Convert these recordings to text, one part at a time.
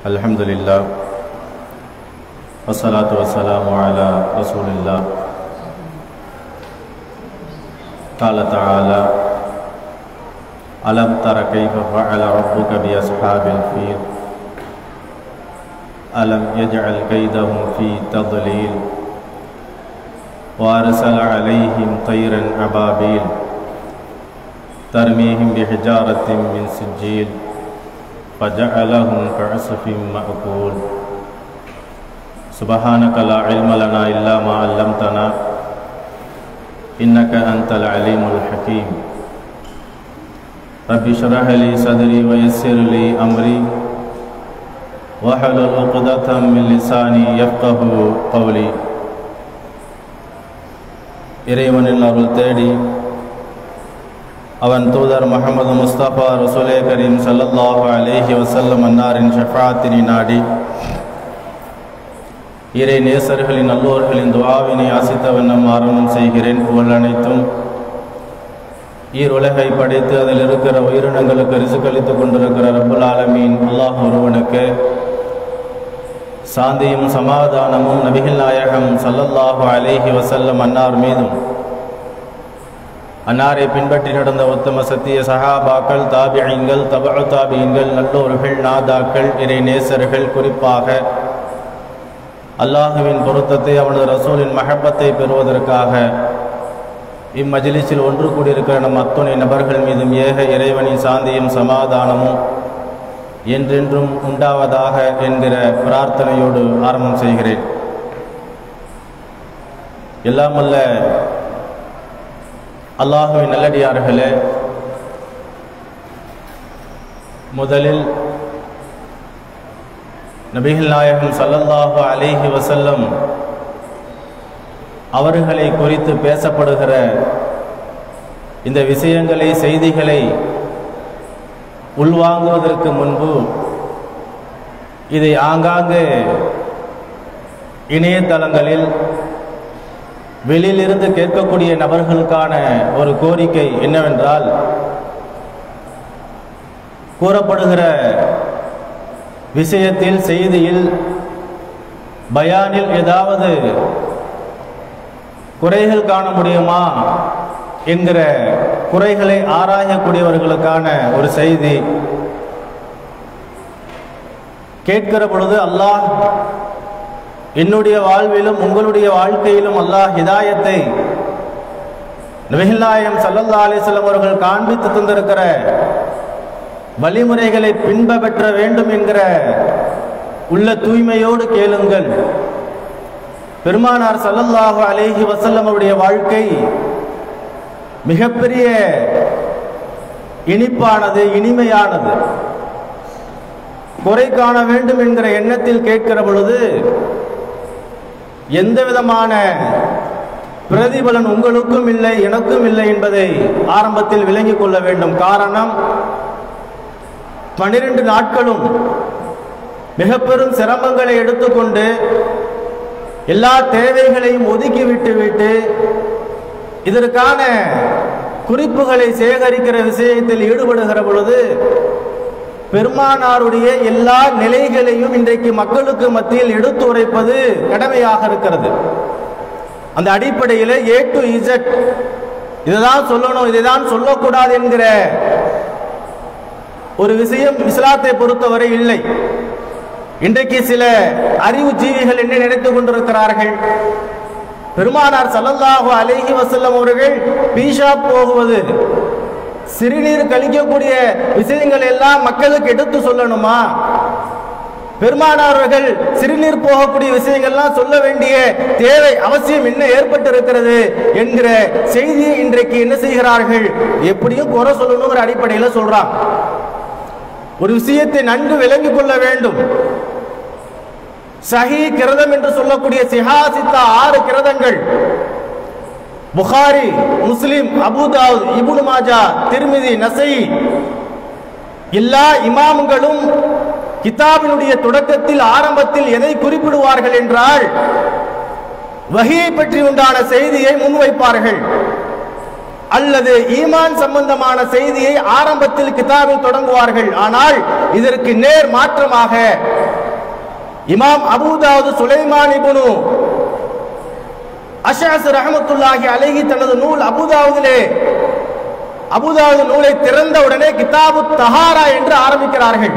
الحمد لله والصلاة والسلام على رسول الله قال تعالى ألم تر كيف فعل ربك بأصحاب الفيل ألم يجعل كيدهم في تضليل وأرسل عليهم طيرا أبابيل ترميهم بحجارة من سجيل فجعلهم كعصف مأكول سبحانك لا علم لنا إلا ما علمتنا إنك أنت العليم الحكيم رب اشرح لي صدري ويسر لي أمري واحلل عقدة من لساني يفقه قولي இறைவனின் அருள் தேடி அவன் தூதர் முகமது முஸ்தபா ரசூலே கரீம் சல்லல்லாஹு அலேஹி வசல்லம் அன்னாரின் ஷஃபாத்தினை நாடி இறை நேசர்களின் நல்லோர்களின் துவாவினை ஆசித்தவண்ணம் ஆரம்பம் செய்கிறேன் புகழ் அனைத்தும் ஈருலகை படைத்து அதில் இருக்கிற உயிரினங்களுக்கு ரிசுக்களித்துக் கொண்டிருக்கிற ரப்புல் ஆலமீன் அல்லாஹ் ஒருவனுக்கு சாந்தியும் சமாதானமும் நபிகள் நாயகம் சல்லல்லாஹு அலேஹி வசல்லம் அன்னார் மீதும் அன்னாரை பின்பற்றி நடந்த உத்தம சத்திய சஹாபாக்கள் தாபியங்கள் தபு தாபியங்கள் நல்லோர்கள் நாதாக்கள் இறை நேசர்கள் குறிப்பாக அல்லாஹுவின் பொருத்தத்தை அவனது ரசூலின் மஹப்பத்தை பெறுவதற்காக இம்மஜிலிஸில் ஒன்று கூடியிருக்கிற நம் அத்துணை நபர்கள் மீதும் ஏக இறைவனின் சாந்தியும் சமாதானமும் என்றென்றும் உண்டாவதாக என்கிற பிரார்த்தனையோடு ஆரம்பம் செய்கிறேன் எல்லாமல்ல அல்லாஹுவின் நல்லடியார்களே முதலில் நபிகள் நாயகம் சல்லல்லாஹு அலேஹி வசல்லம் அவர்களை குறித்து பேசப்படுகிற இந்த விஷயங்களை செய்திகளை உள்வாங்குவதற்கு முன்பு இதை ஆங்காங்கு இணையதளங்களில் வெளியிலிருந்து கேட்கக்கூடிய நபர்களுக்கான ஒரு கோரிக்கை என்னவென்றால் கூறப்படுகிற விஷயத்தில் செய்தியில் பயானில் ஏதாவது குறைகள் காண முடியுமா என்கிற குறைகளை ஆராயக்கூடியவர்களுக்கான ஒரு செய்தி கேட்கிற பொழுது அல்லாஹ் என்னுடைய வாழ்விலும் உங்களுடைய வாழ்க்கையிலும் அல்லாஹ் ஹிதாயத்தை நபிஹில்லாயம் சல்லல்லா அலிஸ்லம் அவர்கள் காண்பித்து தந்திருக்கிற வழிமுறைகளை பின்பற்ற வேண்டும் என்கிற உள்ள தூய்மையோடு கேளுங்கள் பெருமானார் சல்லல்லாஹு அலேஹி வசல்லம் அவருடைய வாழ்க்கை மிகப்பெரிய இனிப்பானது இனிமையானது குறை காண வேண்டும் என்கிற எண்ணத்தில் கேட்கிற பொழுது எந்த விதமான பிரதிபலன் உங்களுக்கும் இல்லை எனக்கும் இல்லை என்பதை ஆரம்பத்தில் விளங்கிக் கொள்ள வேண்டும் காரணம் பனிரெண்டு நாட்களும் மிக பெரும் சிரமங்களை எடுத்துக்கொண்டு எல்லா தேவைகளையும் ஒதுக்கி விட்டு விட்டு இதற்கான குறிப்புகளை சேகரிக்கிற விஷயத்தில் ஈடுபடுகிற பொழுது பெருமானாருடைய எல்லா நிலைகளையும் இன்றைக்கு மக்களுக்கு மத்தியில் எடுத்துரைப்பது கடமையாக இருக்கிறது அந்த அடிப்படையில் ஏ டு இசட் இதுதான் சொல்லணும் இதைதான் சொல்லக்கூடாது என்கிற ஒரு விஷயம் இஸ்லாத்தை பொறுத்தவரை இல்லை இன்றைக்கு சில அறிவு ஜீவிகள் என்ன நினைத்துக் கொண்டிருக்கிறார்கள் பெருமானார் சல்லல்லாஹு அலேஹி வசல்லம் அவர்கள் பீஷா போகுவது சிறுநீர் கழிக்கக்கூடிய விஷயங்கள் எல்லாம் மக்களுக்கு எடுத்து சொல்லணுமா பெருமானார்கள் சிறுநீர் போகக்கூடிய விஷயங்கள்லாம் சொல்ல வேண்டிய தேவை அவசியம் என்ன ஏற்பட்டு இருக்கிறது என்கிற செய்தியை இன்றைக்கு என்ன செய்கிறார்கள் எப்படியும் குறை சொல்லணுங்கிற அடிப்படையில் சொல்றாங்க ஒரு விஷயத்தை நன்கு விளங்கிக் கொள்ள வேண்டும் சஹி கிரதம் என்று சொல்லக்கூடிய சிஹாசித்தா ஆறு கிரதங்கள் புகாரி முஸ்லிம் அபுதாவுத் இபுனு மாஜா திருமிதி நசை எல்லா இமாம்களும் கிதாபினுடைய தொடக்கத்தில் ஆரம்பத்தில் எதை குறிப்பிடுவார்கள் என்றால் வகையை பற்றி உண்டான செய்தியை முன்வைப்பார்கள் அல்லது ஈமான் சம்பந்தமான செய்தியை ஆரம்பத்தில் கிதாபில் தொடங்குவார்கள் ஆனால் இதற்கு நேர் மாற்றமாக இமாம் அபூதாவுது சுலைமான் இப்னு அஷாஸ் ரஹமத்துல்லாஹி அலைஹி தனது நூல் அபுதாவுதிலே அபுதாவுது நூலை திறந்த உடனே கிதாபு தஹாரா என்று ஆரம்பிக்கிறார்கள்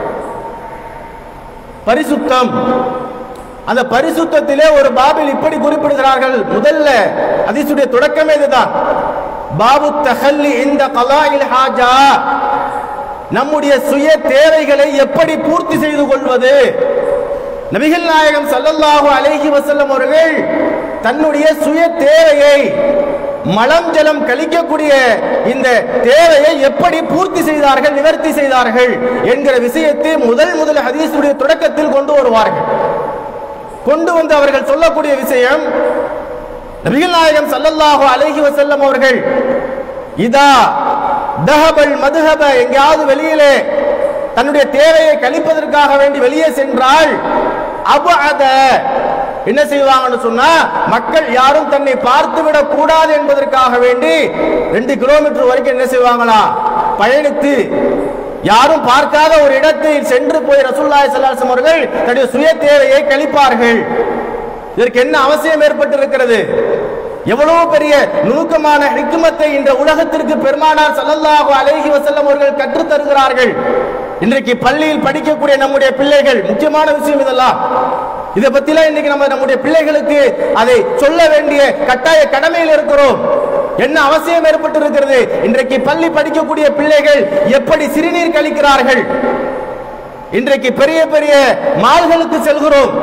பரிசுத்தம் அந்த பரிசுத்தத்திலே ஒரு பாபில் இப்படி குறிப்பிடுகிறார்கள் முதல்ல அதிசுடைய தொடக்கமே இதுதான் பாபு தஹல்லி இந்த கலாயில் ஹாஜா நம்முடைய சுய தேவைகளை எப்படி பூர்த்தி செய்து கொள்வது நபிகள் நாயகம் ஸல்லல்லாஹு அலைஹி வஸல்லம் அவர்கள் தன்னுடைய சுய தேவையை மலம் ஜலம் கழிக்கக்கூடிய இந்த தேவையை எப்படி பூர்த்தி செய்தார்கள் நிவர்த்தி செய்தார்கள் என்கிற விஷயத்தை முதல் முதல் ஹதீஸுடைய தொடக்கத்தில் கொண்டு வருவார்கள் கொண்டு வந்து அவர்கள் சொல்லக்கூடிய விஷயம் நபிகள் நாயகம் ஸல்லல்லாஹு அலைஹி வஸல்லம் அவர்கள் இதா தஹபல் மதுஹப எங்கேயாவது வெளியிலே தன்னுடைய தேவையை கழிப்பதற்காக வேண்டி வெளியே சென்றால் அபஅத என்ன செய்வாங்கன்னு சொன்னா மக்கள் யாரும் தன்னை பார்த்து விடக் கூடாது என்பதற்காக வேண்டி ரெண்டு கிலோமீட்டர் வரைக்கும் என்ன செய்வாங்களா பயணித்து யாரும் பார்க்காத ஒரு இடத்தில் சென்று போய் ரசூலுல்லாஹி ஸல்லல்லாஹு அலைஹி அவர்கள் தன்னுடைய சுய தேவையை கழிப்பார்கள் இதற்கு என்ன அவசியம் ஏற்பட்டிருக்கிறது எவ்வளவு பெரிய நுணுக்கமான ஹிக்மத்தை இந்த உலகத்திற்கு பெருமானார் ஸல்லல்லாஹு அலைஹி வஸல்லம் அவர்கள் கற்றுத் தருகிறார்கள் இன்றைக்கு பள்ளியில் படிக்கக்கூடிய நம்முடைய பிள்ளைகள் முக்கியமான விஷயம் இதெல்லாம் இதை பத்திலாம் இன்னைக்கு நம்ம நம்முடைய பிள்ளைகளுக்கு அதை சொல்ல வேண்டிய கட்டாய கடமையில் இருக்கிறோம் என்ன அவசியம் ஏற்பட்டிருக்கிறது இன்றைக்கு பள்ளி படிக்கக்கூடிய பிள்ளைகள் எப்படி சிறுநீர் கழிக்கிறார்கள் இன்றைக்கு பெரிய பெரிய மால்களுக்கு செல்கிறோம்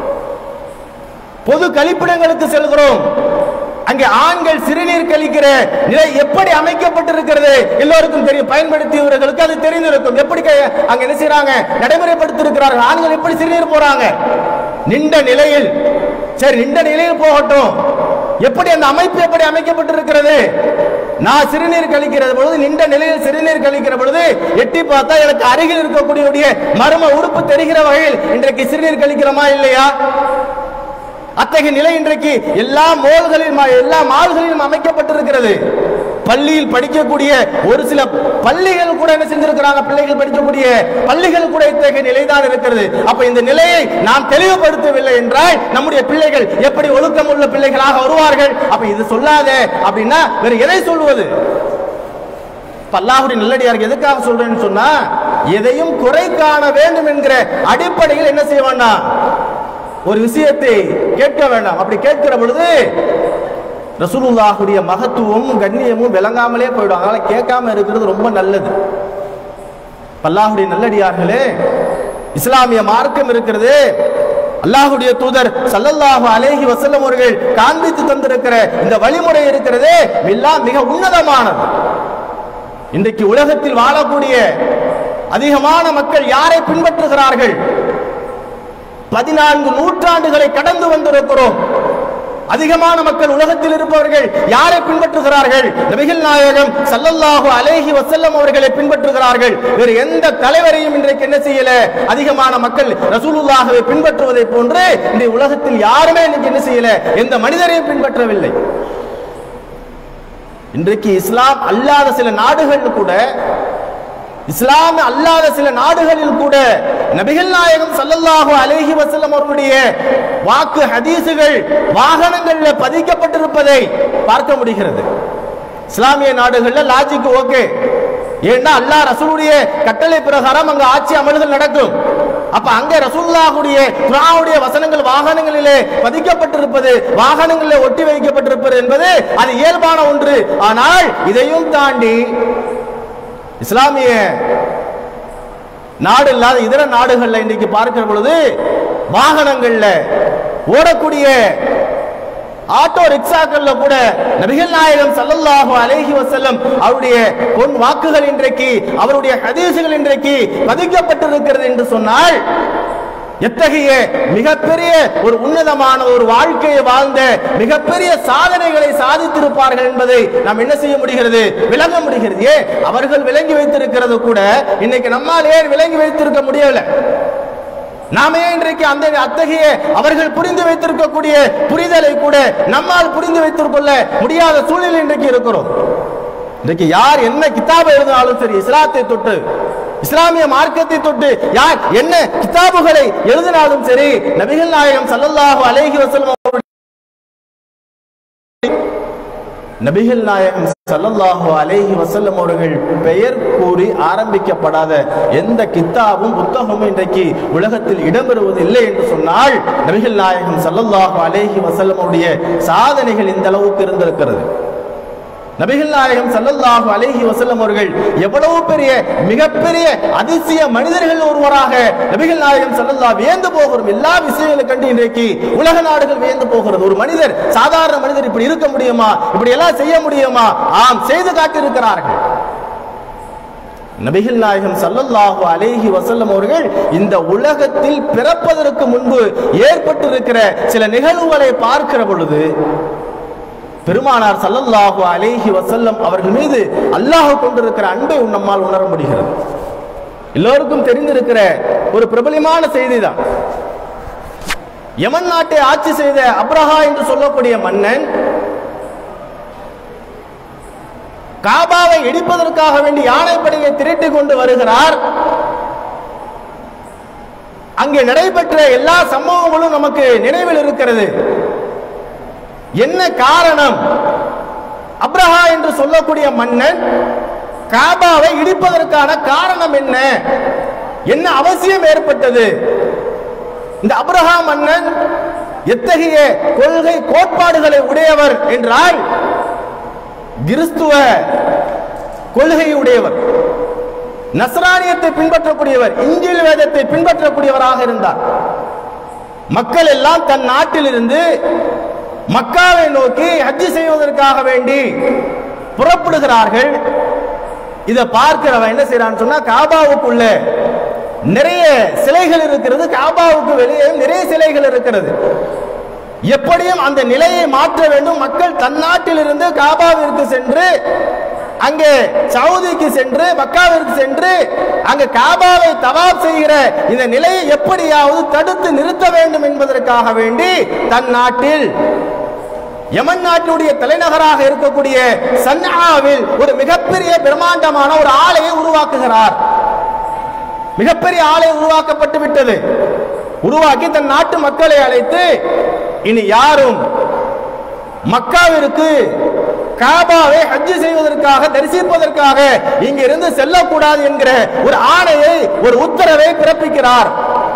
பொது கழிப்பிடங்களுக்கு செல்கிறோம் அங்கே ஆண்கள் சிறுநீர் கழிக்கிற நிலை எப்படி அமைக்கப்பட்டிருக்கிறது எல்லோருக்கும் தெரியும் பயன்படுத்தியவர்களுக்கு அது தெரிந்திருக்கும் எப்படி க- அங்க என்ன செய்றாங்க நடைமுறைப்படுத்தி இருக்கிறார்கள் ஆண்கள் எப்படி சிறுநீர் போறாங்க நின்ற நிலையில் சரி நின்ற நிலையில் போகட்டும் எப்படி அந்த அமைப்பு எப்படி அமைக்கப்பட்டிருக்கிறது நான் சிறுநீர் கழிக்கிறது பொழுது நின்ற நிலையில் சிறுநீர் கழிக்கிற பொழுது எட்டி பார்த்தா எனக்கு அருகில் இருக்கக்கூடிய மர்ம உறுப்பு தெரிகிற வகையில் இன்றைக்கு சிறுநீர் கழிக்கிறோமா இல்லையா அத்தகைய நிலை இன்றைக்கு எல்லா மோல்களிலும் எல்லா மால்களிலும் அமைக்கப்பட்டிருக்கிறது பள்ளியில் படிக்கக்கூடிய ஒரு சில பள்ளிகள் கூட என்ன செஞ்சிருக்கிறாங்க பிள்ளைகள் படிக்கக்கூடிய பள்ளிகள் கூட இத்தகைய நிலைதான் இருக்கிறது அப்ப இந்த நிலையை நாம் தெளிவுபடுத்தவில்லை என்றால் நம்முடைய பிள்ளைகள் எப்படி ஒழுக்கம் உள்ள பிள்ளைகளாக வருவார்கள் அப்ப இது சொல்லாத அப்படின்னா வேற எதை சொல்வது இப்ப அல்லாஹ்வுடைய நல்லடியாருக்கு எதுக்காக சொல்றேன்னு சொன்னா எதையும் குறை காண வேண்டும் என்கிற அடிப்படையில் என்ன செய்வான்னா ஒரு விஷயத்தை கேட்க வேண்டாம் அப்படி கேட்கிற பொழுது ரசூலுல்லாஹுடைய மகத்துவமும் கண்ணியமும் விளங்காமலே போயிடும் அதனால கேட்காம இருக்கிறது ரொம்ப நல்லது அல்லாஹுடைய நல்லடியார்களே இஸ்லாமிய மார்க்கம் இருக்கிறது அல்லாஹுடைய தூதர் ஸல்லல்லாஹு அலைஹி வஸல்லம் அவர்கள் காண்பித்து தந்திருக்கிற இந்த வழிமுறை இருக்கிறது எல்லாம் மிக உன்னதமானது இன்றைக்கு உலகத்தில் வாழக்கூடிய அதிகமான மக்கள் யாரை பின்பற்றுகிறார்கள் பதினான்கு நூற்றாண்டுகளை கடந்து வந்திருக்கிறோம் அதிகமான மக்கள் உலகத்தில் இருப்பவர்கள் யாரை பின்பற்றுகிறார்கள் நபிகள் நாயகம் ஸல்லல்லாஹு அலைஹி வஸல்லம் அவர்களை பின்பற்றுகிறார்கள் வேறு எந்த தலைவரையும் இன்றைக்கு என்ன செய்யல அதிகமான மக்கள் ரசூலுல்லாஹவை பின்பற்றுவதை போன்று இந்த உலகத்தில் யாருமே இன்னைக்கு என்ன செய்யல எந்த மனிதரையும் பின்பற்றவில்லை இன்றைக்கு இஸ்லாம் அல்லாத சில நாடுகள் கூட இஸ்லாம் அல்லாத சில நாடுகளில் கூட நபிகள் நாயகம் ஸல்லல்லாஹு அலைஹி வஸல்லம் அவர்களுடைய வாக்கு ஹதீசுகள் வாகனங்கள்ல பதிக்கப்பட்டிருப்பதை பார்க்க முடிகிறது இஸ்லாமிய நாடுகள்ல லாஜிக் ஓகே ஏன்னா அல்லாஹ் ரசூலுடைய கட்டளை பிரகாரம் அங்க ஆட்சி அமல்கள் நடக்கும் அப்ப அங்க ரசூலுல்லாஹுடைய குர்ஆனுடைய வசனங்கள் வாகனங்களிலே பதிக்கப்பட்டிருப்பது வாகனங்களிலே ஒட்டி வைக்கப்பட்டிருப்பது என்பது அது இயல்பான ஒன்று ஆனால் இதையும் தாண்டி இஸ்லாமிய நாடு இல்லாத இதர நாடுகள்ல இன்னைக்கு பார்க்கிற பொழுது வாகனங்கள்ல ஓடக்கூடிய ஆட்டோ ரிக்ஷாக்கள்ல கூட நபிகள் நாயகம் ஸல்லல்லாஹு அலைஹி வஸல்லம் அவருடைய பொன் வாக்குகள் இன்றைக்கு அவருடைய ஹதீசுகள் இன்றைக்கு பதிக்கப்பட்டிருக்கிறது என்று சொன்னால் எத்தகைய மிகப்பெரிய ஒரு உன்னதமான ஒரு வாழ்க்கையை வாழ்ந்த மிகப்பெரிய சாதனைகளை சாதித்திருப்பார்கள் என்பதை நாம் என்ன செய்ய முடிகிறது விளங்க முடிகிறது ஏன் அவர்கள் விளங்கி வைத்திருக்கிறது கூட இன்னைக்கு நம்மால் ஏன் விளங்கி வைத்திருக்க முடியவில்லை நாமே இன்றைக்கு அந்த அத்தகைய அவர்கள் புரிந்து வைத்திருக்கக்கூடிய புரிதலை கூட நம்மால் புரிந்து வைத்துக் கொள்ள முடியாத சூழ்நிலை இன்றைக்கு இருக்கிறோம் இன்றைக்கு யார் என்ன கிதாபை எழுதினாலும் சரி இஸ்லாத்தை தொட்டு இஸ்லாமிய மார்க்கத்தை தொட்டு யார் என்ன கிதாபுகளை எழுதினாலும் சரி நபிகள் நாயகம் ஸல்லல்லாஹு அலைஹி வஸல்லம் அவருடைய நபிகள் நாயகம் ஸல்லல்லாஹு அலைஹி வஸல்லம் அவர்கள் பெயர் கூறி ஆரம்பிக்கப்படாத எந்த கித்தாபும் புத்தகமும் இன்றைக்கு உலகத்தில் இடம்பெறுவது இல்லை என்று சொன்னால் நபிகள் நாயகம் ஸல்லல்லாஹு அலைஹி வஸல்லம் அவருடைய சாதனைகள் இந்த அளவுக்கு இருந்திருக்கிறது நபிகள் நாயகம் ஸல்லல்லாஹு அலைஹி வஸல்லம் அவர்கள் எவ்வளவு பெரிய மிகப்பெரிய அதிசய மனிதர்கள் ஒருவராக நபிகள் நாயகம் ஸல்லல்லாஹு வியந்து போகிறோம் எல்லா விஷயங்களை கண்டு இன்றைக்கு உலக நாடுகள் வியந்து போகிறது ஒரு மனிதர் சாதாரண மனிதர் இப்படி இருக்க முடியுமா இப்படி எல்லாம் செய்ய முடியுமா ஆம் செய்து காட்டியிருக்கிறார்கள் நபிகள் நாயகம் ஸல்லல்லாஹு அலைஹி வஸல்லம் அவர்கள் இந்த உலகத்தில் பிறப்பதற்கு முன்பு ஏற்பட்டிருக்கிற சில நிகழ்வுகளை பார்க்கிற பொழுது பெருமானார் ஸல்லல்லாஹு அலைஹி வஸல்லம் அவர்கள் மீது அல்லாஹ் கொண்டிருக்கிற அன்பை நம்மால் உணர முடிகிறது எல்லோருக்கும் தெரிந்திருக்கிற ஒரு பிரபலமான செய்தி தான் யமன் நாட்டை ஆட்சி செய்த அப்ரஹா என்று சொல்லக்கூடிய மன்னன் காபாவை இடிப்பதற்காக வேண்டி யானைப்படையை திரட்டி கொண்டு வருகிறார் அங்கே நடைபெற்ற எல்லா சம்பவங்களும் நமக்கு நினைவில் இருக்கிறது என்ன காரணம் அப்ரஹா என்று சொல்லக்கூடிய மன்னன் காபாவை இடிப்பதற்கான காரணம் என்ன என்ன அவசியம் ஏற்பட்டது இந்த அப்ரஹா மன்னன் எத்தகைய கொள்கை கோட்பாடுகளை உடையவர் என்றால் கிறிஸ்துவ கொள்கை உடையவர் நஸ்ரானியத்தை பின்பற்றக்கூடியவர் இஞ்சில் வேதத்தை பின்பற்றக்கூடியவராக இருந்தார் மக்கள் எல்லாம் தன் நாட்டிலிருந்து மக்காவை நோக்கி ஹஜ்ஜி செய்வதற்காக வேண்டி புறப்படுகிறார்கள் இதை பார்க்கிறவன் என்ன செய்யறான்னு சொன்னா காபாவுக்குள்ள நிறைய சிலைகள் இருக்கிறது காபாவுக்கு வெளியே நிறைய சிலைகள் இருக்கிறது எப்படியும் அந்த நிலையை மாற்ற வேண்டும் மக்கள் தன் நாட்டிலிருந்து காபாவிற்கு சென்று அங்கே சவுதிக்கு சென்று மக்காவிற்கு சென்று அங்க காபாவை தவாப் செய்கிற இந்த நிலையை எப்படியாவது தடுத்து நிறுத்த வேண்டும் என்பதற்காக வேண்டி தன் நாட்டில் யமன் நாட்டினுடைய தலைநகராக இருக்கக்கூடிய சன்ஆவில் ஒரு மிகப்பெரிய பிரம்மாண்டமான ஒரு ஆலையை உருவாக்குகிறார் மிகப்பெரிய ஆலை உருவாக்கப்பட்டு விட்டது உருவாக்கி தன் நாட்டு மக்களை அழைத்து இனி யாரும் மக்காவிற்கு காபாவை ஹஜ்ஜு செய்வதற்காக தரிசிப்பதற்காக இங்கிருந்து செல்லக்கூடாது என்கிற ஒரு ஆணையை ஒரு உத்தரவை பிறப்பிக்கிறார்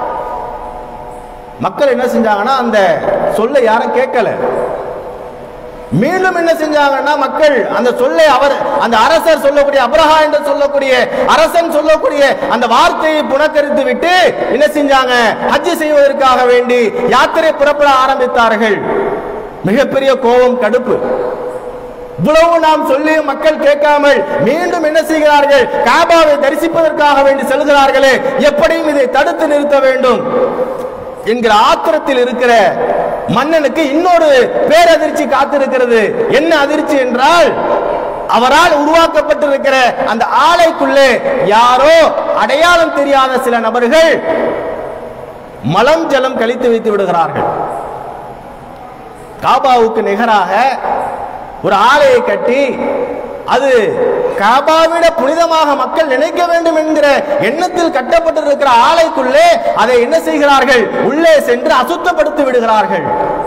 மக்கள் என்ன செஞ்சாங்கன்னா அந்த சொல்ல யாரும் கேட்கல மீண்டும் என்ன செஞ்சாங்கன்னா மக்கள் அந்த சொல்லை அவர் அந்த அரசர் சொல்லக்கூடிய அப்ரஹா என்று சொல்லக்கூடிய அரசன் சொல்லக்கூடிய அந்த வார்த்தையை புனக்கரித்து விட்டு என்ன செஞ்சாங்க ஹஜ்ஜு செய்வதற்காக வேண்டி யாத்திரை புறப்பட ஆரம்பித்தார்கள் மிகப்பெரிய கோபம் கடுப்பு இவ்வளவு நாம் சொல்லி மக்கள் கேட்காமல் மீண்டும் என்ன செய்கிறார்கள் காபாவை தரிசிப்பதற்காக வேண்டி செல்கிறார்களே எப்படியும் இதை தடுத்து நிறுத்த வேண்டும் என்கிற ஆத்திரத்தில் இருக்கிற மன்னனுக்கு இன்னொரு பேரதிர்ச்சி காத்திருக்கிறது என்ன அதிர்ச்சி என்றால் அவரால் உருவாக்கப்பட்டிருக்கிற அந்த ஆலைக்குள்ளே யாரோ அடையாளம் தெரியாத சில நபர்கள் மலம் ஜலம் கழித்து வைத்து விடுகிறார்கள் காபாவுக்கு நிகராக ஒரு ஆலையை கட்டி அது காபாவிட புனிதமாக மக்கள் நினைக்க வேண்டும் என்கிற எண்ணத்தில் கட்டப்பட்டிருக்கிற ஆலைக்குள்ளே அதை என்ன செய்கிறார்கள் உள்ளே சென்று அசுத்தப்படுத்தி விடுகிறார்கள்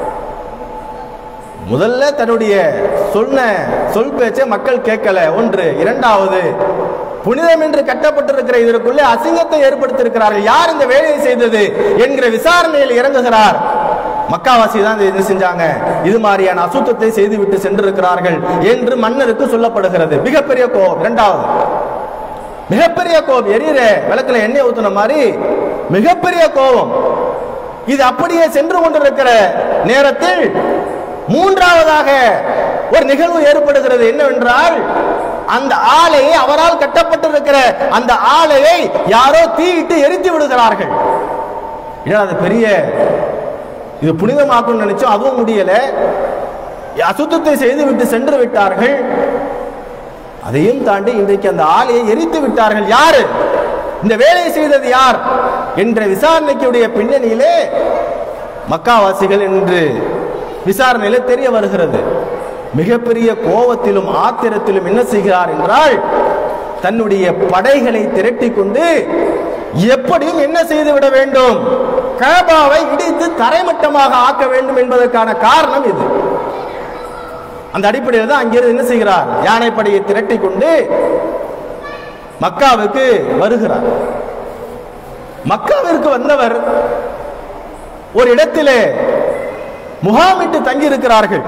முதல்ல தன்னுடைய சொன்ன சொல் பேச்சை மக்கள் கேட்கல ஒன்று இரண்டாவது புனிதம் என்று கட்டப்பட்டிருக்கிற இதற்குள்ளே அசிங்கத்தை ஏற்படுத்தியிருக்கிறார்கள் யார் இந்த வேலையை செய்தது என்கிற விசாரணையில் இறங்குகிறார் மக்காவாசி தான் இதை என்ன செஞ்சாங்க இது மாதிரியான அசுத்தத்தை செய்துவிட்டு சென்றிருக்கிறார்கள் என்று மன்னருக்கு சொல்லப்படுகிறது மிகப்பெரிய கோபம் இரண்டாவது மிகப்பெரிய கோபம் எரியிற விளக்குல எண்ணெய் ஊத்துன மாதிரி மிகப்பெரிய கோபம் இது அப்படியே சென்று கொண்டிருக்கிற நேரத்தில் மூன்றாவதாக ஒரு நிகழ்வு ஏற்படுகிறது என்னவென்றால் அந்த ஆலையை அவரால் கட்டப்பட்டிருக்கிற அந்த ஆலையை யாரோ தீயிட்டு எரித்து விடுகிறார்கள் ஏன்னா அது பெரிய இது புனிதமாக்கும் நினைச்சோம் அதுவும் முடியல அசுத்தத்தை செய்து விட்டு சென்று விட்டார்கள் அதையும் தாண்டி இன்றைக்கு அந்த ஆலையை எரித்து விட்டார்கள் யாரு இந்த வேலையை செய்தது யார் என்ற விசாரணைக்குடைய பின்னணியிலே மக்காவாசிகள் என்று விசாரணையில தெரிய வருகிறது மிகப்பெரிய கோபத்திலும் ஆத்திரத்திலும் என்ன செய்கிறார் என்றால் தன்னுடைய படைகளை திரட்டிக் கொண்டு எப்படியும் என்ன செய்து விட வேண்டும் காபாவை இடித்து தரைமட்டமாக ஆக்க வேண்டும் என்பதற்கான காரணம் இது அந்த அடிப்படையில் தான் அங்கிருந்து என்ன செய்கிறார் யானைப்படையை திரட்டிக் கொண்டு மக்காவுக்கு வருகிறார் மக்காவிற்கு வந்தவர் ஒரு இடத்திலே முகாமிட்டு தங்கியிருக்கிறார்கள்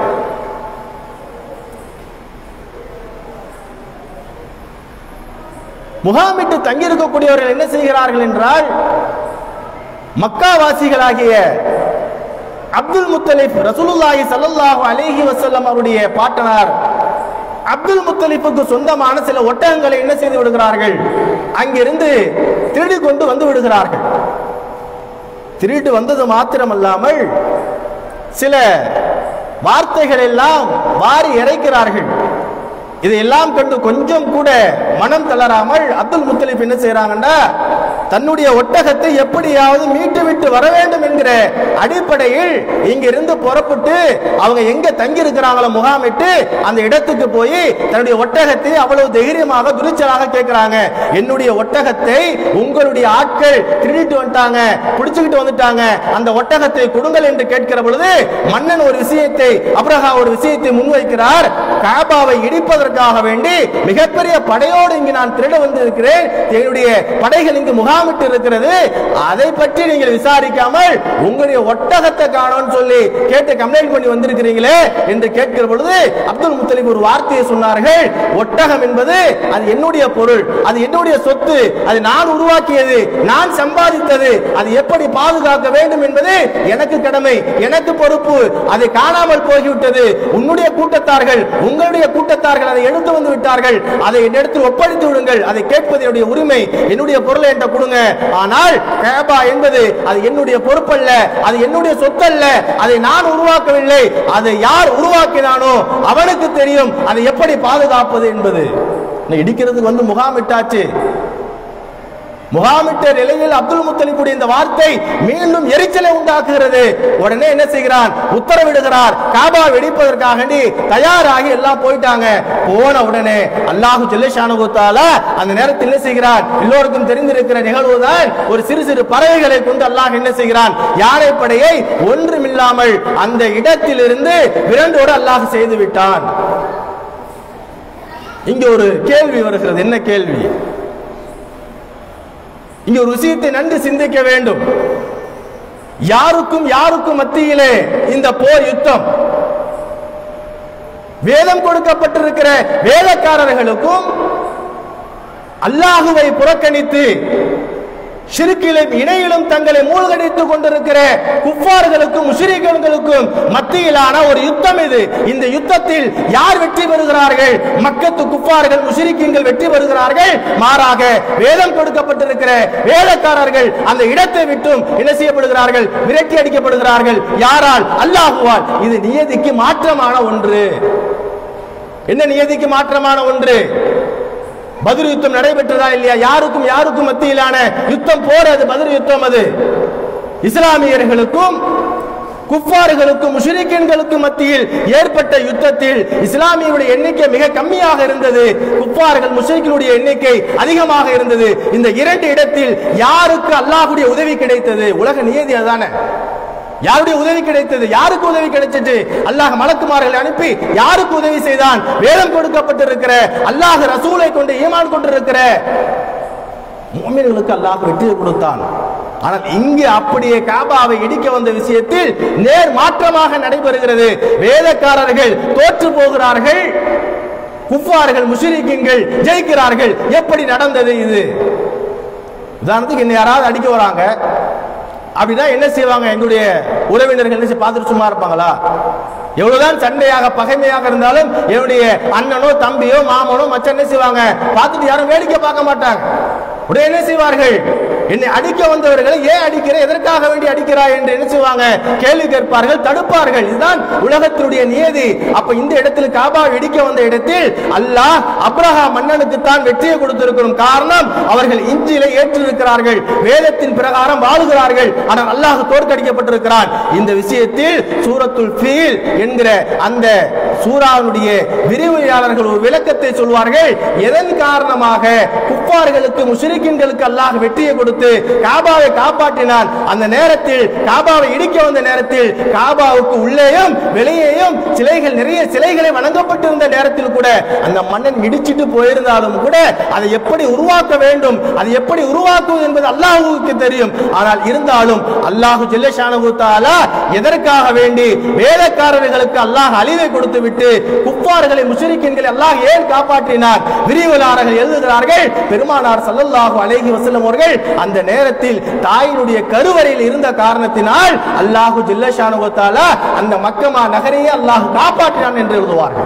முகாமிட்டு தங்கியிருக்கக்கூடியவர்கள் என்ன செய்கிறார்கள் என்றால் மக்காவாசிகளாகிய அப்துல் முத்தலிப் ரசூலுல்லாஹி ஸல்லல்லாஹு அலைஹி வஸல்லம் அவருடைய பாட்டனார் அப்துல் முத்தலிப்புக்கு சொந்தமான சில ஒட்டகங்களை என்ன செய்து விடுகிறார்கள் அங்கிருந்து திருடி கொண்டு வந்து விடுகிறார்கள் திருட்டு வந்தது மாத்திரமல்லாமல் சில வார்த்தைகள் எல்லாம் வாரி இறைக்கிறார்கள் இதையெல்லாம் கண்டு கொஞ்சம் கூட மனம் தளராமல் அப்துல் முத்தலிப் என்ன செய்யறாங்கன்னா தன்னுடைய ஒட்டகத்தை எப்படியாவது மீட்டு விட்டு வர வேண்டும் என்கிற அடிப்படையில் இங்கிருந்து புறப்பட்டு அவங்க எங்க தங்கி இருக்கிறாங்களோ முகாமிட்டு அந்த இடத்துக்கு போய் தன்னுடைய ஒட்டகத்தை அவ்வளவு தைரியமாக துணிச்சலாக கேட்கிறாங்க என்னுடைய ஒட்டகத்தை உங்களுடைய ஆட்கள் திருடிட்டு வந்துட்டாங்க பிடிச்சுக்கிட்டு வந்துட்டாங்க அந்த ஒட்டகத்தை கொடுங்கள் என்று கேட்கிற பொழுது மன்னன் ஒரு விஷயத்தை அப்ரஹா ஒரு விஷயத்தை முன்வைக்கிறார் காபாவை இடிப்பதற்காக வேண்டி மிகப்பெரிய படையோடு இங்கு நான் திருட வந்திருக்கிறேன் என்னுடைய படைகள் இங்கு முகாமிட்டு இருக்கிறது அதை பற்றி நீங்கள் விசாரிக்காமல் உங்களுடைய ஒட்டகத்தை காணோம்னு சொல்லி கேட்டு கம்ப்ளைண்ட் பண்ணி வந்திருக்கிறீங்களே என்று கேட்கிற பொழுது அப்துல் முத்தலிப் ஒரு வார்த்தையை சொன்னார்கள் ஒட்டகம் என்பது அது என்னுடைய பொருள் அது என்னுடைய சொத்து அது நான் உருவாக்கியது நான் சம்பாதித்தது அது எப்படி பாதுகாக்க வேண்டும் என்பது எனக்கு கடமை எனக்கு பொறுப்பு அதை காணாமல் போய்விட்டது உன்னுடைய கூட்டத்தார்கள் உங்களுடைய கூட்டத்தார்கள் அதை எடுத்து வந்து விட்டார்கள் அதை என்னிடத்தில் ஒப்படைத்து விடுங்கள் அதை கேட்பது என்னுடைய உரிமை என்னுடைய பொருளை என்ற கொடுங்க ஆனால் கேபா என்பது அது என்னுடைய பொறுப்பல்ல அது என்னுடைய சொத்தல்ல அதை நான் உருவாக்கவில்லை அதை யார் உருவாக்கினானோ அவனுக்கு தெரியும் அதை எப்படி பாதுகாப்பது என்பது இன்னைக்கு இடிக்கிறதுக்கு வந்து முகாமிட்டாச்சு முகாமிட்ட நிலையில் அப்துல் முத்தலிப்புடைய இந்த வார்த்தை மீண்டும் எரிச்சலை உண்டாக்குகிறது உடனே என்ன செய்கிறான் உத்தரவிடுகிறார் காபா வெடிப்பதற்காக வேண்டி தயாராகி எல்லாம் போயிட்டாங்க போன உடனே அல்லாஹு ஜெல்லஷானுகுத்தால அந்த நேரத்தில் என்ன செய்கிறான் எல்லோருக்கும் தெரிந்திருக்கிற நிகழ்வுதான் ஒரு சிறு சிறு பறவைகளை கொண்டு அல்லாஹ் என்ன செய்கிறான் யானை படையை ஒன்றுமில்லாமல் அந்த இடத்திலிருந்து விரண்டோடு அல்லாஹ் செய்து விட்டான் இங்க ஒரு கேள்வி வருகிறது என்ன கேள்வி இங்க ஒரு விஷயத்தை நன்கு சிந்திக்க வேண்டும் யாருக்கும் யாருக்கும் மத்தியிலே இந்த போர் யுத்தம் வேதம் கொடுக்கப்பட்டிருக்கிற வேதக்காரர்களுக்கும் அல்லாஹுவை புறக்கணித்து ஷிருக்கிலும் இணையிலும் தங்களை மூழ்கடித்துக் கொண்டிருக்கிற குஃபார்களுக்கும் முஷ்ரிக்களுக்கும் மத்தியிலான ஒரு யுத்தம் இது இந்த யுத்தத்தில் யார் வெற்றி பெறுகிறார்கள் மக்கத்து குஃபார்கள் முஷ்ரிக்கீன்கள் வெற்றி பெறுகிறார்கள் மாறாக வேதம் கொடுக்கப்பட்டிருக்கிற வேதக்காரர்கள் அந்த இடத்தை விட்டும் என்ன செய்யப்படுகிறார்கள் விரட்டி அடிக்கப்படுகிறார்கள் யாரால் அல்லாஹுவால் இது நியதிக்கு மாற்றமான ஒன்று என்ன நியதிக்கு மாற்றமான ஒன்று பதில் யுத்தம் நடைபெற்றதா இல்லையா யாருக்கும் யாருக்கும் மத்தியிலான யுத்தம் போர் அது பதில் யுத்தம் அது இஸ்லாமியர்களுக்கும் குஃபார்களுக்கும் முஷரிக்கன்களுக்கும் மத்தியில் ஏற்பட்ட யுத்தத்தில் இஸ்லாமியருடைய எண்ணிக்கை மிக கம்மியாக இருந்தது குஃபார்கள் முஷரிக்கினுடைய எண்ணிக்கை அதிகமாக இருந்தது இந்த இரண்டு இடத்தில் யாருக்கு அல்லாஹ்வுடைய உதவி கிடைத்தது உலக நியதி அதானே யாருடைய உதவி கிடைத்தது யாருக்கு உதவி கிடைச்சது அல்லாஹ் மலக்குமார்களை அனுப்பி யாருக்கு உதவி செய்தான் வேதம் கொடுக்கப்பட்டிருக்கிற அல்லாஹ் ரசூலை கொண்டு ஈமான் கொண்டிருக்கிற முஃமின்களுக்கு அல்லாஹ் வெற்றியை கொடுத்தான் ஆனால் இங்கே அப்படியே காபாவை இடிக்க வந்த விஷயத்தில் நேர் மாற்றமாக நடைபெறுகிறது வேதக்காரர்கள் தோற்று போகிறார்கள் குஃபார்கள் முஷரிக்கின்கள் ஜெயிக்கிறார்கள் எப்படி நடந்தது இது உதாரணத்துக்கு இன்னும் யாராவது அடிக்க வராங்க அப்படின்னா என்ன செய்வாங்க எங்களுடைய உறவினர்கள் என்ன செய்ய பார்த்துட்டு சும்மா இருப்பாங்களா எவ்வளவுதான் சண்டையாக பகைமையாக இருந்தாலும் என்னுடைய அண்ணனோ தம்பியோ மாமனோ மச்சான் என்ன செய்வாங்க பார்த்துட்டு யாரும் வேடிக்கை பார்க்க மாட்டாங்க உடனே என்ன செய்வார்கள் என்னை அடிக்க வந்தவர்களை ஏன் அடிக்கிற எதற்காக வேண்டி அடிக்கிறாய் என்று என்ன செய்வாங்க கேள்வி கேட்பார்கள் தடுப்பார்கள் இதுதான் உலகத்தினுடைய நியதி அப்ப இந்த இடத்தில் காபா இடிக்க வந்த இடத்தில் அல்லாஹ் அப்ரஹா மன்னனுக்கு தான் வெற்றியை கொடுத்திருக்கிறோம் காரணம் அவர்கள் இஞ்சிலை ஏற்றிருக்கிறார்கள் வேதத்தின் பிரகாரம் வாழுகிறார்கள் ஆனால் அல்லாஹ் தோற்கடிக்கப்பட்டிருக்கிறான் இந்த விஷயத்தில் சூரத்துல் ஃபீல் என்கிற அந்த சூராவுடைய விரிவுரையாளர்கள் ஒரு விளக்கத்தை சொல்வார்கள் எதன் காரணமாக குப்பார்களுக்கு முஷரிக்கின்களுக்கு அல்லாஹ் வெற்றியை கொடுத்து காபாவை காப்பாற்றினான் அந்த நேரத்தில் காபாவை இடிக்க வந்த நேரத்தில் காபாவுக்கு உள்ளேயும் வெளியேயும் சிலைகள் நிறைய சிலைகளை வணங்கப்பட்டிருந்த நேரத்தில் கூட அந்த மன்னன் இடிச்சிட்டு போயிருந்தாலும் கூட அதை எப்படி உருவாக்க வேண்டும் அதை எப்படி உருவாக்குவது என்பது அல்லாஹுவுக்கு தெரியும் ஆனால் இருந்தாலும் அல்லாஹு ஜெல்லஷானு தாலா எதற்காக வேண்டி வேலைக்காரர்களுக்கு அல்லாஹ் அழிவை கொடுத்து விட்டு குப்பார்களை முஷரிக்கின்களை அல்லாஹ் ஏன் காப்பாற்றினார் விரிவலாளர்கள் எழுதுகிறார்கள் பெருமானார் ஸல்லல்லாஹு அலைஹி வஸல்லம் அவர்கள் அந்த நேரத்தில் தாயினுடைய கருவறையில் இருந்த காரணத்தினால் அல்லாஹு ஜில்லஷானு தாலா அந்த மக்கமா நகரையே அல்லாஹ் காப்பாற்றினான் என்று எழுதுவார்கள்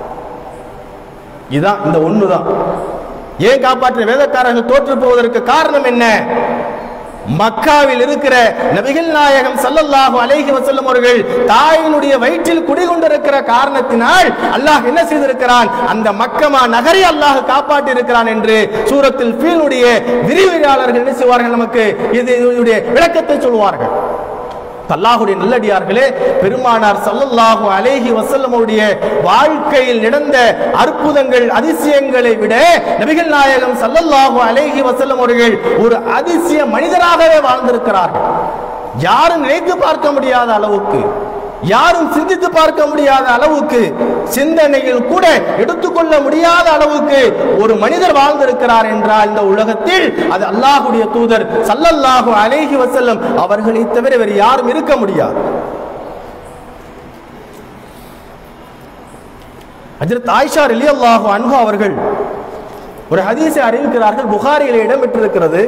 இதுதான் இந்த ஒண்ணுதான் ஏன் காப்பாற்ற வேதக்காரர்கள் தோற்று போவதற்கு காரணம் என்ன மக்காவில் இருக்கிற நபிகள் நாயகம் ஸல்லல்லாஹு அலைஹி வஸல்லம் அவர்கள் தாயினுடைய வயிற்றில் குடிகொண்டிருக்கிற காரணத்தினால் அல்லாஹ் என்ன செய்திருக்கிறான் அந்த மக்கமா நகரை அல்லாஹ் காப்பாற்றி இருக்கிறான் என்று சூரத்தில் ஃபீலுடைய விரிவுரையாளர்கள் என்ன செய்வார்கள் நமக்கு இது இதனுடைய விளக்கத்தை சொல்வார்கள் அல்லாஹுடைய நல்லடியார்களே பெருமானார் ஸல்லல்லாஹு அலைஹி வஸல்லம் அவருடைய வாழ்க்கையில் நடந்த அற்புதங்கள் அதிசயங்களை விட நபிகள் நாயகம் ஸல்லல்லாஹு அலைஹி வஸல்லம் அவர்கள் ஒரு அதிசய மனிதராகவே வாழ்ந்திருக்கிறார்கள் யாரும் நினைத்து பார்க்க முடியாத அளவுக்கு யாரும் சிந்தித்து பார்க்க முடியாத அளவுக்கு சிந்தனையில் கூட எடுத்துக்கொள்ள முடியாத அளவுக்கு ஒரு மனிதர் வாழ்ந்திருக்கிறார் என்றால் இந்த உலகத்தில் அது அல்லாஹுடைய தூதர் சல்லல்லாஹு அலைஹி வஸல்லம் அவர்களை தவிர வேறு யாரும் இருக்க முடியாது ஹஜ்ரத் ஆயிஷா ரலியல்லாஹு அன்ஹு அவர்கள் ஒரு ஹதீஸை அறிவிக்கிறார்கள் புகாரியில் இடம்பெற்றிருக்கிறது